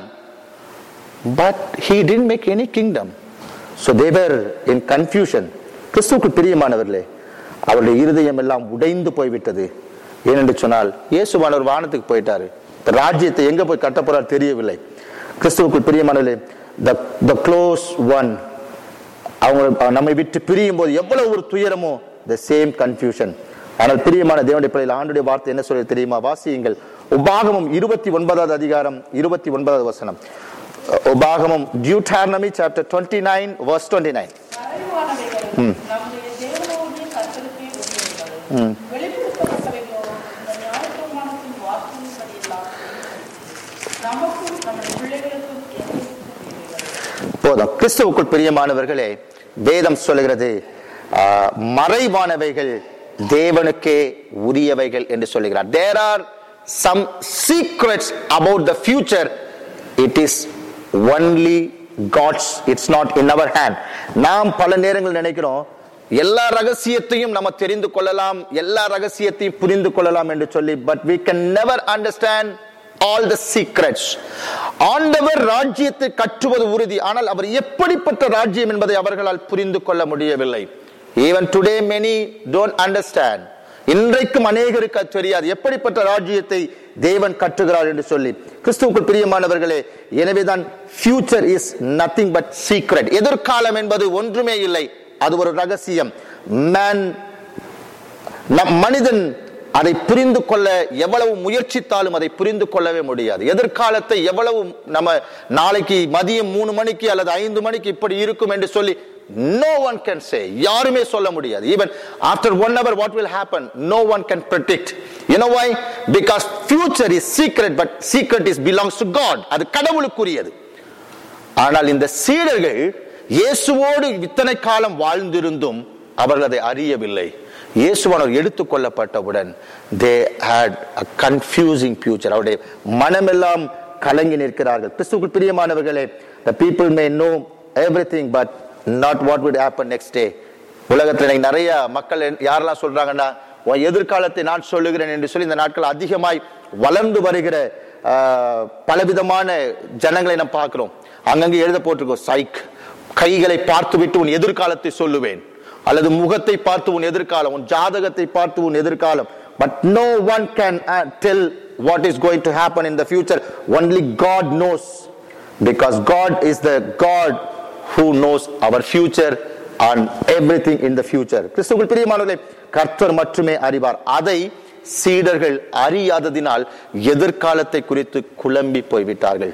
but he didn't make any kingdom so they were in confusion கிறிஸ்துவுக்கு பிரியமானவர்களே அவருடைய இருதயம் எல்லாம் உடைந்து போய்விட்டது ஏனென்று சொன்னால் இயேசுவானவர் வானத்துக்கு போயிட்டாரு இந்த ராஜ்யத்தை எங்க போய் கட்ட போறார் தெரியவில்லை கிறிஸ்துவுக்குள் பிரியமானவர்களே the the close one அவங்க நம்மை விட்டு பிரியும் போது எவ்வளவு ஒரு துயரமோ the சேம் கன்ஃபியூஷன் ஆனால் பிரியமான தேவனுடைய பிள்ளைகள் ஆண்டுடைய வார்த்தை என்ன சொல்லி தெரியுமா வாசியுங்கள் உபாகமம் இருபத்தி ஒன்பதாவது அதிகாரம் இருபத்தி ஒன்பதாவது வசனம் உபாகமம் Deuteronomy chapter twenty nine verse twenty nine மறைவானவைகளும் நம்முடைய தேவனோடைய கர்த்தருக்கே உரியவைகளும் வெளிப்படுத்தப்பட்டவைகளோ இந்த நியாயப்பிரமாணத்தின் வார்த்தையின்படியெல்லாம் நமக்கும் நம்முடைய பிள்ளைகளுக்கும் எங்களுக்கும் போதும் கிறிஸ்துவுக்குள் பிரியமானவர்களே வேதம் சொல்லுகிறது ஆ, மறைவானவைகள் தேவனுக்கே உரியவைகள் என்று சொல்லுகிறார் there are some secrets about the future it is only God's it's not in our hand நாம் பல நேரங்கள் நினைக்கிறோம் எல்லா ரகசியத்தையும் நம்ம தெரிந்து கொள்ளலாம் எல்லா ரகசியத்தையும் புரிந்து கொள்ளலாம் என்று சொல்லி but we can never understand all the secrets ஆண்டவர் ராஜ்யத்தை கட்டுவது உறுதி ஆனால் அவர் எப்படிப்பட்ட ராஜ்யம் என்பதை அவர்களால் புரிந்து கொள்ள முடியவில்லை even today many don't understand இன்றைக்கும் அநேகருக்கு அது தெரியாது எப்படிப்பட்ட ராஜ்யத்தை தேவன் கட்டுகிறார் என்று சொல்லி கிறிஸ்துவுக்குள் பிரியமானவர்களே எனவேதான் future is nothing but secret எதிர்காலம் என்பது ஒன்றுமே இல்லை அது ஒரு ரகசியம் மேன் நம் மனிதன் அதை புரிந்து கொள்ள எவ்வளவு முயற்சித்தாலும் அதை புரிந்து கொள்ளவே முடியாது எதிர்காலத்தை எவ்வளவு நம்ம நாளைக்கு மதியம் மூணு மணிக்கு அல்லது ஐந்து மணிக்கு இப்படி இருக்கும் என்று சொல்லி நோ ஒன் கேன் சே யாருமே சொல்ல முடியாது even after one hour what will happen no one can predict you know why because future is secret but secret is belongs to God அது கடவுளுக்குரியது ஆனால் இந்த சீடர்கள் இயேசுவோடு இத்தனை காலம் வாழ்ந்திருந்தும் அவர்கள் அதை அறியவில்லை இயேசுவானவர் எடுத்துக்கொள்ளப்பட்டவுடன் they had a confusing future அவருடைய மனமெல்லாம் கலங்கி நிற்கிறார்கள் கிறிஸ்துவுக்குள் பிரியமானவர்களே the people may know everything but not what would happen next day உலகத்தில் இன்னைக்கு நிறைய மக்கள் என்ன- யாரெல்லாம் சொல்றாங்கன்னா உன் எதிர்காலத்தை நான் சொல்லுகிறேன் என்று சொல்லி இந்த நாட்கள் அதிகமாய் வளர்ந்து வருகிற ஆஹ், பலவிதமான ஜனங்களை நாம் பார்க்கிறோம் அங்கங்கே எழுத போட்டிருக்கோம் சைக் கைகளை பார்த்துவிட்டு உன் எதிர்காலத்தை சொல்லுவேன் அல்லது முகத்தை பார்த்து உன் எதிர்காலம் உன் ஜாதகத்தை பார்த்து உன் எதிர்காலம் but no one can tell what is going to happen in the future only God knows because God is the God who knows our future and everything in the future கிறிஸ்துவுக்குள் பிரியமானவர்களே கர்த்தர் மட்டுமே அறிவார் அதை சீடர்கள் அறியாததினால் எதிர்காலத்தை குறித்து குழம்பி போய்விட்டார்கள்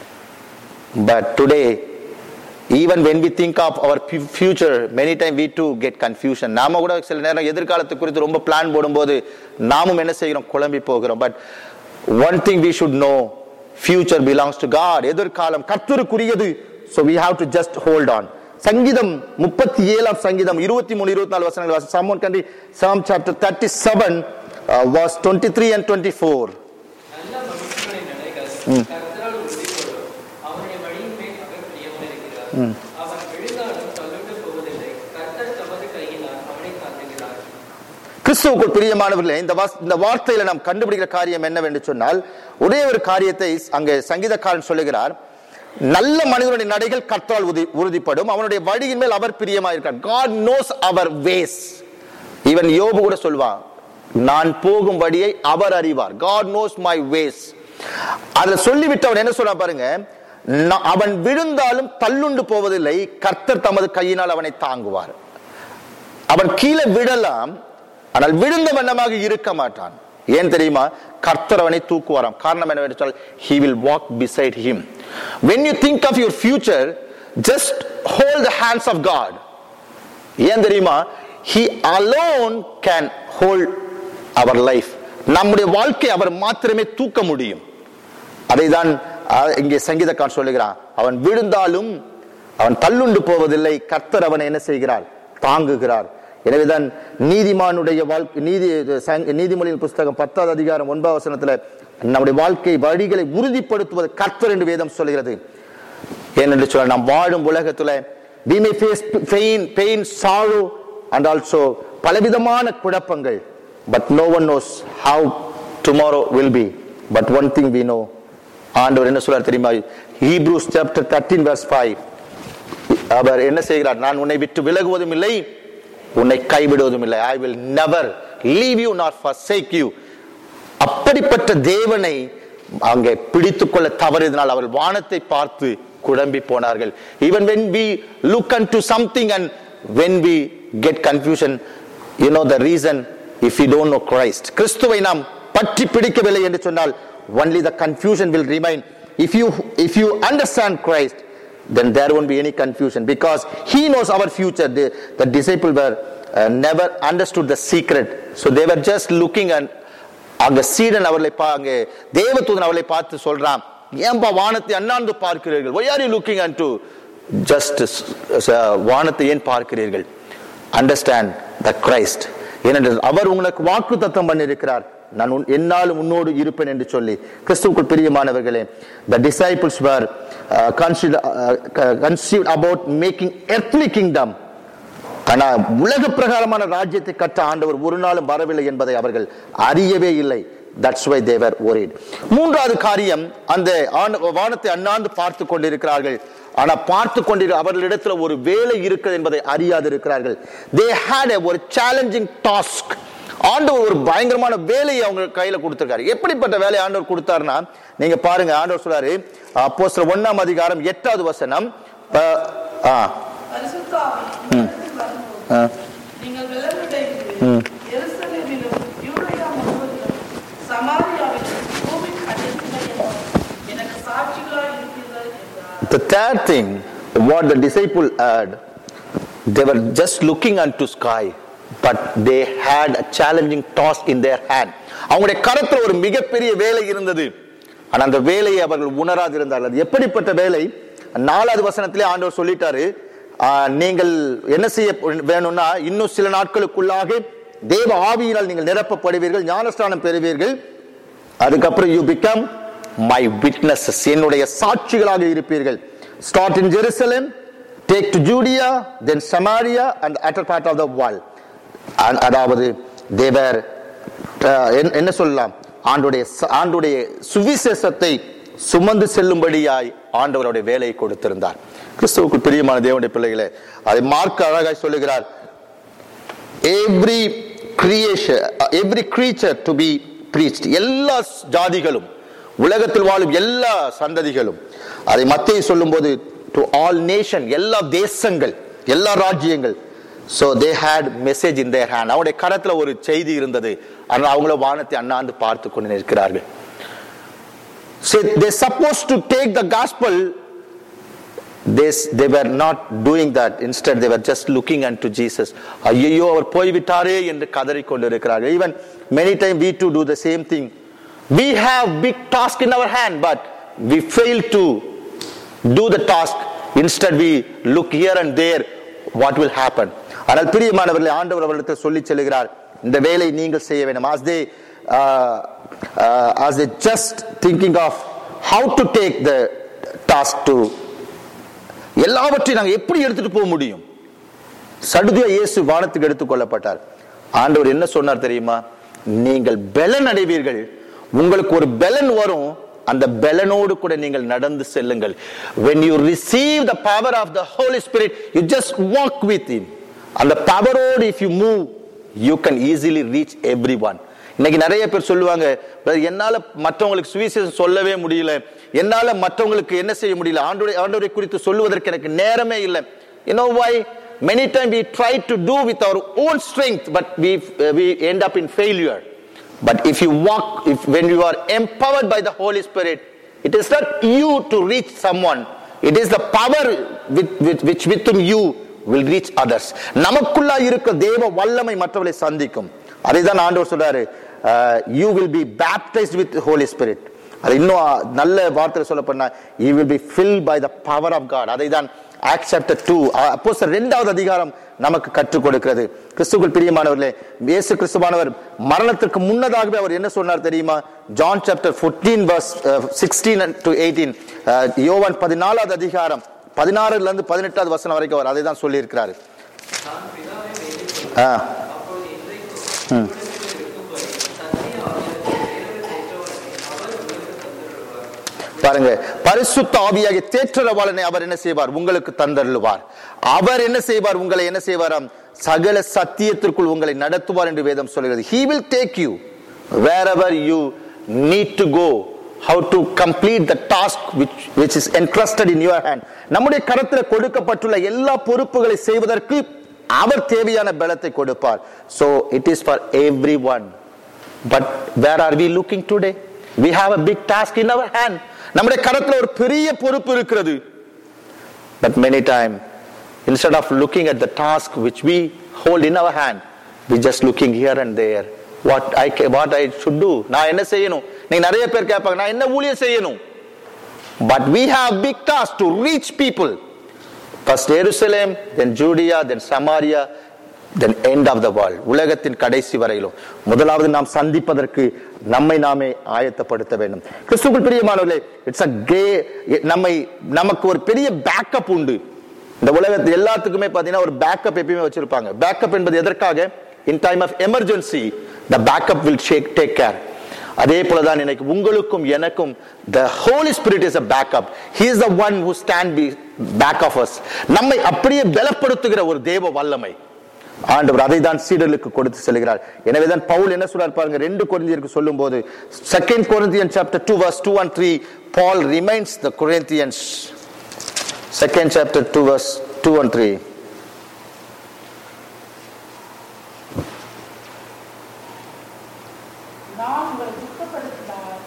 but today even when we think of our fu- future many time we too get confusion நாம கூட சில நேரம் எதிர்காலத்தை குறித்து ரொம்ப பிளான் போடும்போது நாமும் என்ன செய்கிறோம் குழம்பி போகிறோம் but one thing we should know future belongs to god எதிர்காலம் கர்த்தருக்குரியது so we have to just hold on சங்கீதம் முப்பத்தி ஏழாம் சங்கீதம் இருபத்தி மூணு இருபத்தி நாலு வசனங்கள் வாசி சாமோன் கண்டி Psalm chapter thirty seven verse twenty three and twenty four நல்ல மனுஷனின் நடைகள் கர்த்தரால் உறுதிப்படும் அவனுடைய வழியின் மேல் அவர் பிரியமாயிருக்கிறார் அவன் விழுந்தாலும் தள்ளுண்டு போவதில்லை கர்த்தர் தமது கையினால் அவனை காத்துகிறார் கிறிஸ்துவுக்குள் பிரியமானவர்களே இந்த வாஸ்- இந்த வார்த்தையில நாம் கண்டுபிடிக்கிற காரியம் என்னவென்று சொன்னால் ஒரே ஒரு காரியத்தை அங்கே சங்கீதக்காரன் சொல்லுகிறார் நல்ல மனிதனுடைய நடைகள் கர்த்தால் உறுதி உறுதிப்படும் அவனுடைய வழியின் மேல் அவர் பிரியமாயிருக்கார் God knows our ways even யோபு கூட சொல்வான் நான் போகும் வழியை அவர் அறிவார் God knows my ways அதுல சொல்லிவிட்டு அவன் என்ன சொல்றான் பாருங்க "நான் அவன் விழுந்தாலும் தள்ளுண்டு போவதில்லை கர்த்தர் தமது கையினால் அவனை தாங்குவார் அவன் கீழே விடலாம் ஆனால் விழுந்த வண்ணமாக இருக்க மாட்டான் ஏன் தெரியுமா கர்த்தர் அவனை தூக்குவாராம் காரணம் என்னவென்றால் he will walk beside him when you think of your future just hold the hands of god ஏன் தெரியுமா he alone can hold our life நம்முடைய வாழ்க்கை அவர் மாத்திரமே தூக்க முடியும் அதைதான் அஹ், இங்கே சங்கீதக்காரன் சொல்லுகிறான் அவன் விழுந்தாலும் அவன் தள்ளுண்டு போவதில்லை கர்த்தர் அவனை என்ன செய்கிறார் தாங்குகிறார் எனவேதான் நீதிமானுடைய வாழ்க்கை நீதி சங்க- நீதிமொழியின் புஸ்தகம் பத்தாவது அதிகாரம் ஒன்பதாம் வசனத்துல நம்முடைய வாழ்க்கை வழிகளை உறுதிப்படுத்துவது கர்த்தர் என்று வேதம் சொல்கிறது ஏனென்று சொல்ல நாம் வாழும் உலகத்துல we may face pain pain sorrow and also பலவிதமான குழப்பங்கள் but no one knows how tomorrow will be but one thing we know ஆண்டவர் என்ன சொல்றார் தெரியுமா ஹீப்ரூஸ் சாப்டர் 13 verse 5 அவர் என்ன செய்கிறார் நான் உன்னை விட்டு விலகுவதும் இல்லை உன்னை கைவிடுவதும் இல்லை I will never leave you not forsake you அப்படிப்பட்ட தேவனை அங்கே பிடித்துக் கொள்ள தவறியதனால் அவர் வானத்தை பார்த்து குழம்பி போனார்கள் even when we look unto something and when we get confusion you know the reason if we don't know Christ கிறிஸ்துவை நாம் பற்றி பிடிக்கவில்லை என்று சொன்னால் only the confusion will remain if you if you understand Christ then there won't be any confusion because he knows our future the, the disciple were uh, never understood the secret so they were just looking and அங்க சீடன் அவர்களை பா அங்க தேவதூதன் அவர்களை பார்த்து சொல்றான் ஏன்பா வானத்தை அண்ணாந்து பார்க்கிறீர்கள் why are you looking unto just uh, வானத்தை ஏன் பார்க்கிறீர்கள் அண்டர்ஸ்டாண்ட் த கிரைஸ்ட் ஏனென்றால் அவர் உங்களுக்கு வாக்கு தத்தம் பண்ணியிருக்கிறார் நான் உன்- என்னாலும் உன்னோடு இருப்பேன் என்று சொல்லி கிறிஸ்துவுக்குள் பிரியமானவர்களே the disciples were uh, considered, uh, conceived about making earthly kingdom ஆனா உலக பிரகாரமான ராஜ்யத்தை கட்ட ஆண்டவர் ஒரு நாளும் வரவில்லை என்பதை அவர்கள் அறியவே இல்லை தட்ஸ் வை தேவர் worried மூன்றாவது காரியம் அந்த ஆண்- வானத்தை அண்ணாந்து பார்த்து கொண்டிருக்கிறார்கள் ஆனா பார்த்து கொண்டிரு அவர்களிடத்துல ஒரு வேலை இருக்கிறது என்பதை அறியாது இருக்கிறார்கள் தே had a ஒரு சேலஞ்சிங் டாஸ்க் ஆண்டவர் ஒரு பயங்கரமான வேலையை அவங்க கையில கொடுத்திருக்காரு எப்படிப்பட்ட வேலையை ஆண்டவர் கொடுத்தாருன்னா நீங்க பாருங்க ஆண்டவர் சொல்றாரு அப்போ ஒன்னாம் அதிகாரம் எட்டாவது வசனம் அஹ், ஆ, பரிசுத்த ஆவி உங்களிடத்தில் வரும்போது ஆ. நீங்கள் விலங்கடைந்து எருசலேமிலும் யூதேயா முழுவதிலும் சமாரியாவிலும் பூமியின் அனைத்து எனக்கு சாட்சிகளாய் இருப்பீர்கள் என்றார் The third thing, what the disciple had, they were just looking unto sky, but they had a challenging task in their hand. அவங்களுடைய கரத்துல ஒரு மிகப்பெரிய வேலை இருந்தது ஆனா அந்த வேலையை அவர்கள் உணராது இருந்தார்கள் அது எப்படிப்பட்ட வேலை நாலாவது வசனத்திலே ஆண்டவர் சொல்லிட்டாரு ஆஹ், நீங்கள் என்ன செய்ய வேணும்னா இன்னும் சில நாட்களுக்குள்ளாக தேவ ஆவியினால் நீங்கள் நிரப்பப்படுவீர்கள் ஞானஸ்தானம் பெறுவீர்கள் அதுக்கப்புறம் யூ பிகம் மை விட்னஸஸ் என்னுடைய சாட்சிகளாக இருப்பீர்கள் start in Jerusalem take to Judea then Samaria and utter part of the world அதாவது தேவர் என்ன சொல்லலாம் ஆண்டுடைய ச- ஆண்டுடைய சுவிசேஷத்தை சுமந்து செல்லும்படியாய் ஆண்டவருடைய வேலையை கொடுத்திருந்தார் கிறிஸ்துவுக்கு பிரியமான தேவனுடைய பிள்ளைகளே அதை மார்க் அழகாய் சொல்லுகிறார் every creation every creature to be preached எல்லா ஜாதிகளும் உலகத்தில் வாழும் எல்லா சந்ததிகளும் அதை மத்திய சொல்லும்போது டு ஆல் நேஷன் எல்லா தேசங்கள் எல்லா ராஜ்யங்கள் so they had message in their hand அவருடைய கரத்துல ஒரு செய்தி இருந்தது ஆனால் அவங்கள வானத்தை அண்ணாந்து பார்த்து கொண்டு நிற்கிறார்கள் So they supposed to take the gospel they, they were not doing that instead they were just looking unto jesus ஐயோ அவர் போய்விட்டாரே என்று கதறிக் கொண்டிருக்கிறார்கள் even many times we too do the same thing we have big task in our hand but we fail to do the task instead we look here and there what will happen ஆனால் பிரியமானவர்களை ஆண்டவர் அவர்களிடத்தில் சொல்லி செல்கிறார் இந்த வேலை நீங்கள் செய்ய வேண்டும் as they uh, uh, as they just thinking of how to take the task to எல்லாவற்றையும் நாங்க எப்படி எடுத்துட்டு போக முடியும் சடுதியா இயேசு வானத்துக்கு எடுத்துக் கொள்ளப்பட்டார் ஆண்டவர் என்ன சொன்னார் தெரியுமா நீங்கள் பெலன் அடைவீர்கள் உங்களுக்கு ஒரு பெலன் வரும் அந்த பெலனோடு கூட நீங்கள் நடந்து செல்லுங்கள் when you receive the power of the holy spirit you just walk with him அந்த பவரோடு if you move you can easily reach everyone இன்னைக்கு நிறைய பேர் சொல்லுவாங்க "brother, என்னால மற்றவங்களுக்கு சுவிசேஷம் சொல்லவே முடியல என்னால மற்றவங்களுக்கு என்ன செய்ய முடியல ஆண்டோரை ஆண்டோரை குறித்து சொல்லுவதற்கு எனக்கு நேரமே இல்லை you know why many times we try to do with our own strength but we uh, we end up in failure but if you walk if when you are empowered by the holy spirit it is not you to reach someone it is the power with, with, which within you will reach others நமக்குள்ளா இருக்க தேவ வல்லமை மற்றவர்களை சந்திக்கும் அதை தான் ஆண்டவர் சொல்றாரு you will be baptized with holy spirit அது இன்னும் அஹ், நல்ல வார்த்தையில சொல்ல போனா you will be fill by the power of God அதை தான் ஆக்ட் சாப்டர் டூ அப்போ ரெண்டாவது அதிகாரம் நமக்கு கற்றுக் கொடுக்கிறது கிறிஸ்துக்குள் பிரியமானவர்களே இயேசு கிறிஸ்துவானவர் மரணத்திற்கு முன்னதாகவே அவர் என்ன சொன்னார் தெரியுமா John chapter 14 verse sixteen to eighteen யோவான் பதினாலாவது அதிகாரம் பதினாறுல இருந்து பதினெட்டாவது வசனம் வரைக்கும் அவர் அதை தான் சொல்லியிருக்கிறாரு நான் பிதாவை வேண்டிக் ஆ அப்பொழுது இன்றைக்கும் உங்களிடத்தில் இருக்கும்படி சத்திய ஆவியானவர் தேவனை தேற்றவனை அவர் உங்களுக்கு தந்திருவார் பாருங்க பரிசுத்த ஆவியாகிய தேற்றரவாளனை அவர் என்ன செய்வார் உங்களுக்கு தந்தருளுவார் அவர் என்ன செய்வார் உங்களை என்ன செய்வாராம் சகல சத்தியத்திற்குள் உங்களை நடத்துவார் என்று வேதம் சொல்கிறது he will take you wherever you need to go how to complete the task which which is entrusted in your hand நம்முடைய கரத்தில் கொடுக்கப்பட்டுள்ள எல்லா பொறுப்புகளை செய்வதற்கு அவர் தேவையான பலத்தை கொடுப்பார் so it is for everyone but where are we looking today we have a big task in our hand நம்முடைய கரத்துல ஒரு பெரிய பொறுப்பு இருக்கிறது but many time instead of looking at the task which we hold in our hand we just looking here and there what I what I should do நான் என்ன செய்யணும் நீங்க நிறைய பேர் கேட்பாங்க நான் என்ன ஊழியம் செய்யணும் but we have big task to reach people first எருசலேம் then Judea then Samaria then end of the world உலகத்தின் கடைசி வரையிலும் முதலாவது நாம் சந்திப்பதற்கு நம்மை நாமே ஆயத்தப்படுத்த வேண்டும் கிறிஸ்துக்குள் பிரியமானவர்களே இட்ஸ் அ கே நம்மை நமக்கு ஒரு பெரிய பேக்கப் உண்டு இந்த உலகத்தில் எல்லாத்துக்குமே பாத்தீங்கன்னா ஒரு பேக்கப் எப்பயுமே வச்சிருப்பாங்க பேக்கப் என்பது எதற்காக in time of emergency the backup will shake take care அதே போலதான் இன்னைக்கு உங்களுக்கும் எனக்கும் the holy spirit is a backup he is the one who stand be back of us நம்மை அப்படியே பலப்படுத்துகிற ஒரு தேவ வல்லமை ஆண்டவர் அதை தான் சீடர்களுக்கு கொடுத்து செல்கிறார் எனவேதான் பவுல் என்ன சொல்றார் பாருங்க ரெண்டு கொரிந்தியருக்கு சொல்லும்போது second Corinthian chapter 2 verse 2 and 3 Paul reminds the Corinthians second chapter 2 verse 2 and 3 நான் உங்களை துக்கப்படுத்தினார்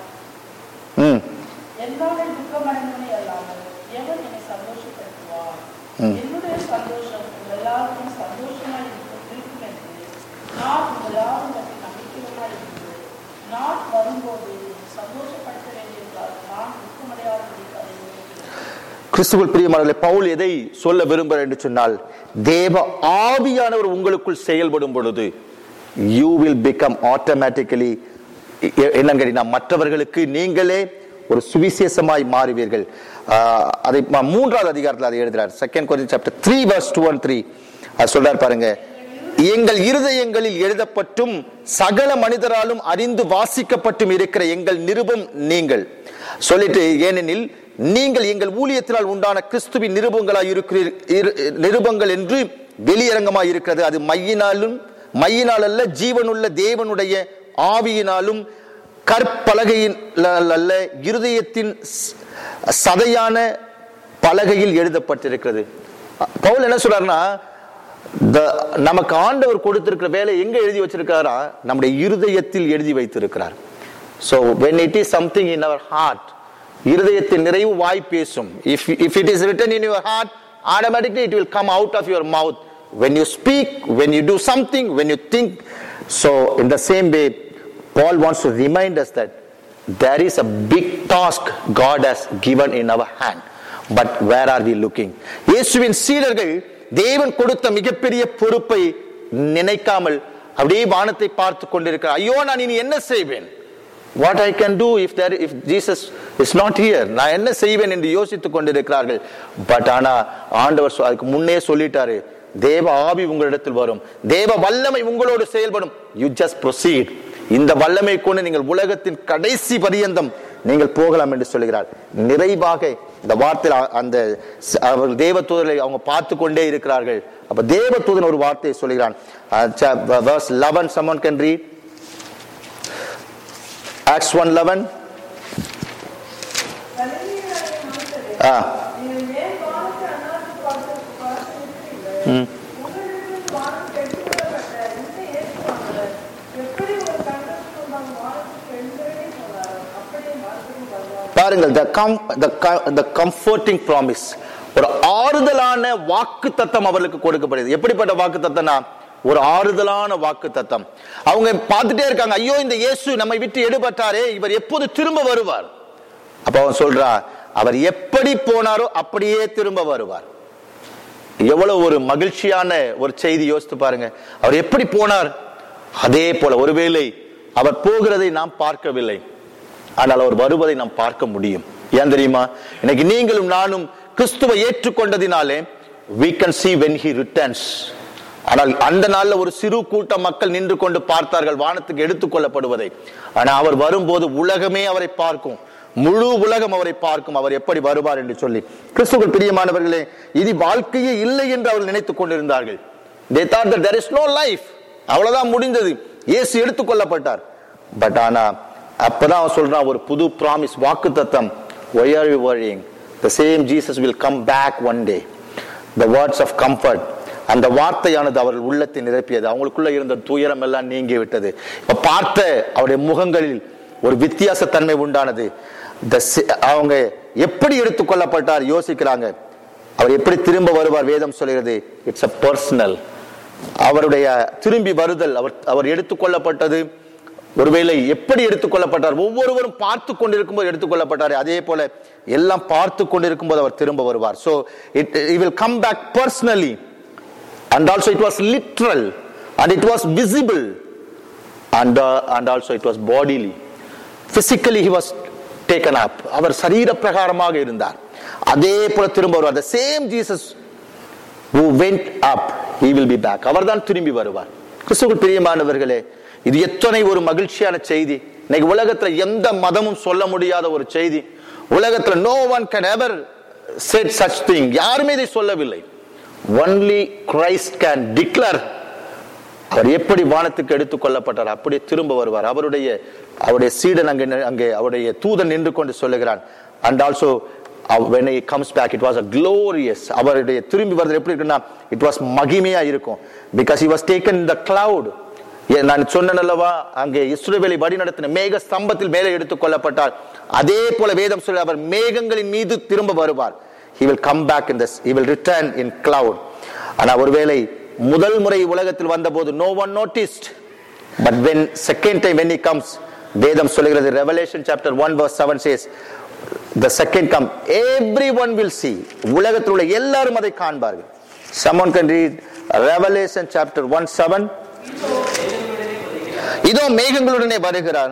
ம் என்னோட துக்கமடைந்தவனே அல்லாமல் எவன் என்னை சந்தோஷப்படுத்துவார் என்னுடைய சந்தோஷம் உங்கள் எல்லாருக்கும் சந்தோஷமாய் இருக்கும் இருக்கும் என்று நான் உங்கள் எல்லாரும் பற்றி நம்பிக்கையுமாய் இருந்து நான் வரும்போது என்னை சந்தோஷப்படுத்த வேண்டியிருந்தால் நான் துக்கமடையாதபடி அதை கிறிஸ்துவுள் பிரியமானவர்களே பவுல் எதை சொல்ல விரும்புகிறார் என்று சொன்னால் தேவ ஆவியானவர் உங்களுக்குள் செயல்படும் பொழுது யூ வில் பிகம் ஆட்டோமேட்டிக்கலி என்னங்க நான் மற்றவர்களுக்கு நீங்களே ஒரு சுவிசேஷமாய் மாறுவீர்கள் ஆஹ், அதை ம- மூன்றாவது அதிகாரத்தில் அதை எழுதுறார் செகண்ட் கொஞ்சம் chapter three verse two and three அது சொல்றார் பாருங்க எங்கள் இருதயங்களில் எழுதப்பட்டும் சகல மனிதராலும் அறிந்து வாசிக்கப்பட்டும் இருக்கிற எங்கள் நிருபம் நீங்கள் சொல்லிட்டு ஏனெனில் நீங்கள் எங்கள் ஊழியத்தினால் உண்டான கிறிஸ்துவின் நிருபங்களாய் இருக்கிறீர் இரு- நிருபங்கள் என்று வெளியரங்கமாய் இருக்கிறது அது மையினாலும் மையினால் அல்ல ஜீவனுள்ள தேவனுடைய ஆவியினாலும் கற்பலகையின் அல்ல இருதயத்தின் ஸ்- சதையான பலகையில் எழுதப்பட்டிருக்கிறது பவுல் என்ன சொல்றாருன்னா the- நமக்கு ஆண்டவர் கொடுத்திருக்கிற வேலை எங்க எழுதி வச்சிருக்காரா நம்முடைய இருதயத்தில் எழுதி வைத்திருக்கிறார் so when it is something in our heart இருதயத்தின் நிறைவு வாய் பேசும் if if it is written in your heart automatically it will come out of your mouth when you speak when you do something when you think so in the same way paul wants to remind us that there is a big task god has given in our hand but where are we looking இயேசுவின் சீடர்கள் தேவன் கொடுத்த மிகப்பெரிய பொறுப்பை நினைக்காமல் அப்படியே வானத்தை பார்த்து கொண்டிருக்கிறார் ஐயோ நான் இனி என்ன செய்வேன் what I can do if there if Jesus is not here நான் என்ன செய்வேன் என்று யோசித்துக் கொண்டிருக்கிறார்கள் பட் ஆனா ஆண்டவர் சொ- அதுக்கு முன்னே சொல்லிட்டாரு தேவ ஆவி உங்களிடத்தில் வரும் தேவ வல்லமை உங்களோடு செயல்படும் யூ ஜஸ்ட் ப்ரொசீட் இந்த வல்லமை கொண்டு நீங்கள் உலகத்தின் கடைசி பரியந்தம் நீங்கள் போகலாம் என்று சொல்கிறார் நிறைவாக இந்த வார்த்தையில் அ- அந்த ச- அவர்கள் தேவ தூதரை அவங்க பார்த்து கொண்டே இருக்கிறார்கள் அப்ப தேவ தூதன் ஒரு வார்த்தையை சொல்கிறான் verse 11 someone can read Acts 1:11 கலிலேயராகிய மனுஷரே, ஆ நீங்கள் மேல் வானத்தை அண்ணாந்து பார்த்து- பார்த்து இருக்கிறீர்கள். உங்களிடத்தில் வானம் கெட்டுக்கொள்ளப்பட்ட இந்த இயேசுவானவர் எப்படி ஒரு கண்டத்துக்கு முன்பாக வானத்துக்கு எழுந்தருளி போனாரோ, அப்படியே மறுபடியும் வருவார். பாருங்கள் the com the co- the comforting promise ஒரு ஆறுதலான வாக்கு தத்தம் அவர்களுக்கு கொடுக்கப்படுது எப்படிப்பட்ட வாக்கு தத்தம்னா ஒரு ஆறுதலான வாக்கு தத்தம் அவங்க பார்த்துட்டே இருக்காங்க ஐயோ இந்த இயேசு நம்மை விட்டு எடுபட்டாரே இவர் எப்போது திரும்ப வருவார் அப்ப அவன் சொல்றா அவர் எப்படி போனாரோ அப்படியே திரும்ப வருவார் எவ்வளவு ஒரு மகிழ்ச்சியான ஒரு செய்தி யோசித்து பாருங்க அவர் எப்படி போனார் அதே போல ஒருவேளை அவர் போகிறதை நாம் பார்க்கவில்லை ஆனால் அவர் வருவதை நாம் பார்க்க முடியும் ஏன் தெரியுமா இன்னைக்கு நீங்களும் நானும் கிறிஸ்துவை ஏற்றுக்கொண்டதினாலே we can see when he returns ஆனால் அந்த நாள்ல ஒரு சிறு கூட்டம் மக்கள் நின்று கொண்டு பார்த்தார்கள் வானத்துக்கு எடுத்துக்கொள்ளப்படுவதை ஆனா அவர் வரும்போது உலகமே அவரை பார்க்கும் முழு உலகம் அவரை பார்க்கும் அவர் எப்படி வருவார் என்று சொல்லி கிறிஸ்துவுக்குள் பிரியமானவர்களே இது வாழ்க்கையே இல்லை என்று அவர்கள் நினைத்துக் கொண்டிருந்தார்கள் they thought that there is no life அவ்வளவுதான் முடிந்தது இயேசு எடுத்துக்கொள்ளப்பட்டார் பட் ஆனா அப்பதான் அவன் சொல்றான் ஒரு புது ப்ராமிஸ் வாக்கு தத்தம் why are you worrying the same jesus will come back one day the words of comfort அந்த வார்த்தையானது அவர்கள் உள்ளத்தை நிரப்பியது அவங்களுக்குள்ள இருந்த துயரம் எல்லாம் நீங்கி விட்டது இப்ப பார்த்த அவருடைய முகங்களில் ஒரு வித்தியாசத்தன்மை உண்டானது The si- அவங்க எப்படி எடுத்துக்கொள்ளப்பட்டார் யோசிக்கிறாங்க அவர் எப்படி திரும்ப வருவார் வேதம் சொல்கிறது இட்ஸ் அ பர்சனல் அவருடைய திரும்பி வருதல் அவர் அவர் எடுத்துக்கொள்ளப்பட்டது ஒருவேளை எப்படி எடுத்துக்கொள்ளப்பட்டார் ஒவ்வொருவரும் பார்த்து கொண்டிருக்கும் போது எடுத்துக்கொள்ளப்பட்டார் அதே போல எல்லாம் பார்த்து கொண்டிருக்கும் போது அவர் திரும்ப வருவார் so it he will come back personally and also it was literal and it was visible and uh, and also it was bodily physically he was taken up அவர் சரீர பிரகாரமாக இருந்தார் அதே போல திரும்ப வருவார் the same jesus who went up he will be back அவர்தான் திரும்பி வருவார் கிறிஸ்துவுக்குள் பிரியமானவர்களே இது எத்தனை ஒரு மகிழ்ச்சியான செய்தி இன்னைக்கு உலகத்துல எந்த மதமும் சொல்ல முடியாத ஒரு செய்தி உலகத்துல no one can ever said such thing யாருமே இதை சொல்லவில்லை ஒன்லி கிரைஸ்ட் கேன் டிக்ளர் அவர் எப்படி வானத்துக்கு எடுத்துக் கொள்ளப்பட்டார் அப்படியே திரும்ப வருவார் அவருடைய அவருடைய சீடன் அங்கே அங்கே அவருடைய தூதன் நின்று கொண்டு சொல்லுகிறான் and also when he comes back it was a glorious அவருடைய திரும்பி வருது எப்படி இருக்குன்னா it was மகிமையா இருக்கும் because he was taken in the cloud ஏ, நான் சொன்னேன் அல்லவா அங்கே இஸ்ரவேலை வழி நடத்தின மேக ஸ்தம்பத்தில் மேலே எடுத்துக் கொள்ளப்பட்டார் அதே போல வேதம் சொல்லி அவர் மேகங்களின் மீது திரும்ப வருவார் he will come back in this he will return in cloud ஆனா ஒருவேளை முதல் முறை உலகத்தில் வந்தபோது no one noticed but when second time when he comes வேதம் சொல்லுகிறது revelation chapter 1 verse 7 says the second come everyone will see உலகத்தில் உள்ள எல்லாரும் அதை காண்பார்கள் someone can read revelation chapter 1 7 இதோ மேகங்களுடனே வருகிறார்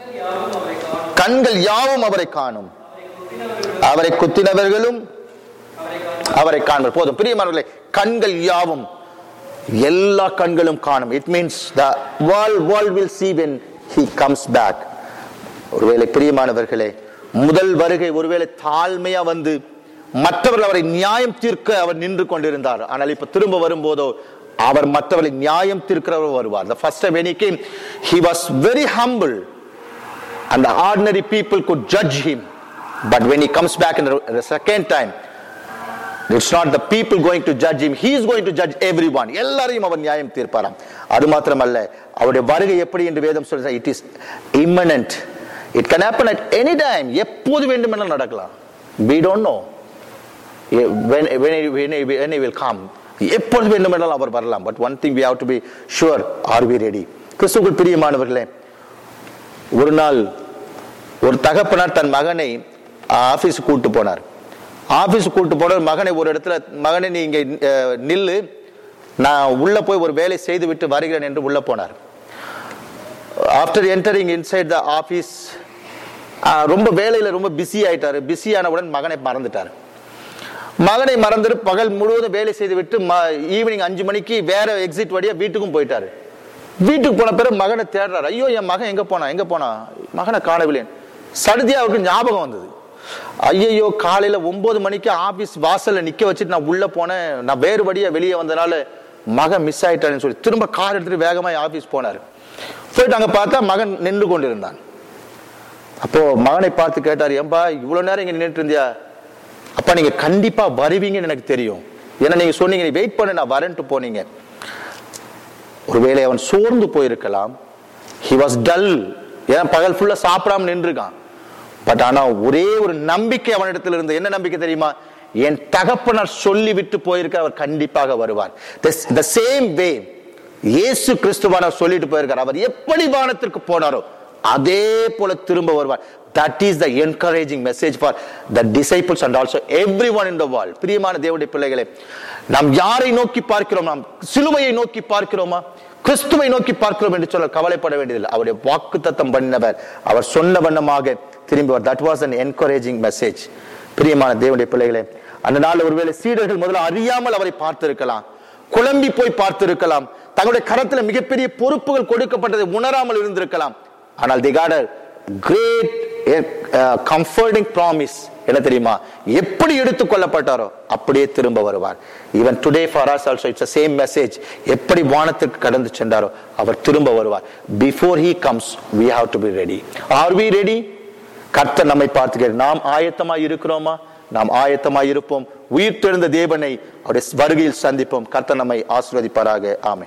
கண்கள் யாவும் அவரை காணும் அவரை குத்தினவர்களும் அவரை காண்பார் போதும் பிரியமானவர்களே கண்கள் யாவும் எல்லா கண்களும் காணும் it means the world world will see when he comes back ஒருவேளை பிரியமானவர்களே முதல் வருகை ஒருவேளை தாழ்மையா வந்து மற்றவர்கள் அவரை நியாயம் தீர்க்க அவர் நின்று கொண்டிருந்தார் ஆனால் இப்ப திரும்ப வரும்போதோ அவர் மற்றவர்களை நியாயம் தீர்க்கிறவர் வருவார் the first time when he came he was very humble and the ordinary people could judge him but when he comes back in the, the second time it's not the people going to judge him he is going to judge everyone எல்லாரையும் அவர் நியாயம் தீர்ப்பாராம் அது மாத்திரமல்ல அவருடைய வருகை எப்படி என்று வேதம் சொல்ற it is imminent it can happen at any time எப்போது வேண்டுமென்றால் நடக்கலாம் we don't know when when he, when he, when he will come எப்பொழுது வேண்டுமென்றால் அவர் வரலாம் but one thing we have to be sure are we ready கிறிஸ்துவுக்குள் பிரியமானவர்களே ஒரு நாள் ஒரு தகப்பனார் தன் மகனை ஆபீஸ் கூட்டு போனார் ஆபீஸ் கூட்டு போன மகனை ஒரு இடத்துல மகனை நீ இங்க அஹ், நில்லு நான் உள்ள போய் ஒரு வேலை செய்து விட்டு வருகிறேன் என்று உள்ள போனார் after entering inside the office ரொம்ப வேலையில ரொம்ப பிஸி ஆயிட்டாரு பிஸி ஆனவுடன் மகனை மறந்துட்டார் மகனை மறந்துட்டு பகல் முழுவதும் வேலை செய்து விட்டு ஈவினிங் அஞ்சு மணிக்கு வேற எக்ஸிட் வழியா வீட்டுக்கும் போயிட்டாரு வீட்டுக்கு போன பிறகு மகனை தேடுறாரு ஐயோ என் மகன் எங்க போனா எங்க போனா மகனை காணவில்லை சடுதியா அவருக்கு ஞாபகம் வந்தது ஐயையோ காலையில ஒன்பது மணிக்கு ஆபீஸ் வாசல்ல நிக்க வச்சுட்டு நான் உள்ள போனேன் நான் வேறு வழியா வெளியே வந்தனால மகன் மிஸ் ஆயிட்டாருன்னு சொல்லி திரும்ப கார் எடுத்துட்டு வேகமா ஆபீஸ் போனாரு போயிட்டு அங்க பார்த்தா மகன் நின்று கொண்டிருந்தான் அப்போ மகனை பார்த்து கேட்டார் ஏம்பா இவ்வளவு நேரம் இங்க நின்றுட்டு இருந்தியா அப்பா நீங்க கண்டிப்பா வருவீங்கன்னு எனக்கு தெரியும் ஏன்னா நீங்க சொன்னீங்க நீ வெயிட் பண்ண நான் வரேன்ட்டு போனீங்க ஒருவேளை அவன் சோர்ந்து போயிருக்கலாம் ஹி வாஸ் டல் ஏன் பகல் ஃபுல்லா சாப்பிடாம நின்றுருக்கான் பட் ஆனா ஒரே ஒரு நம்பிக்கை அவனிடத்தில் இருந்து என்ன நம்பிக்கை தெரியுமா என் தகப்பனார் சொல்லி விட்டு போயிருக்க அவர் கண்டிப்பாக வருவார் த சேம் வே இயேசு கிறிஸ்துவானவர் சொல்லிட்டு போயிருக்கார் அவர் எப்படி வானத்திற்கு போனாரோ அதே போல திரும்ப வருவார் that is the encouraging message for the disciples and also everyone in the world பிரியமான தேவனுடைய பிள்ளைகளே நாம் யாரை நோக்கி பார்க்கிறோம் நாம் சிலுவையை நோக்கி பார்க்கிறோமா கிறிஸ்துவை நோக்கி பார்க்கிறோம் என்று சொல்ல கவலைப்பட வேண்டியதில்லை அவருடைய வாக்கு தத்தம் பண்ணினவர் அவர் சொன்ன வண்ணமாக திரும்பி that was an encouraging message பிரியமான தேவனுடைய பிள்ளைகளே அந்த நாள் ஒருவேளை சீடர்கள் முதல்ல அறியாமல் அவரை பார்த்திருக்கலாம் குழம்பி போய் பார்த்திருக்கலாம் தங்களுடைய கரத்துல மிகப்பெரிய பொறுப்புகள் கொடுக்கப்பட்டதை உணராமல் இருந்திருக்கலாம் ஆனால் the God great comforting promise என்ன தெரியுமா எப்படி எடுத்துக் கொள்ளப்பட்டாரோ அப்படியே திரும்ப வருவார் even today for us also it's same message எப்படி வானத்துக்கு கடந்து சென்றாரோ அவர் திரும்ப வருவார் before he comes we have to be ready are we ready கர்த்தர் நம்மை பார்த்துக்கிறார் நாம் ஆயத்தமாய் இருக்கிறோமா நாம் ஆயத்தமாய் இருப்போம் உயிர் தெழுந்த தேவனை அவருடைய வருகையில் சந்திப்போம் கர்த்தர் நம்மை ஆசீர்வதிப்பாராக ஆமென்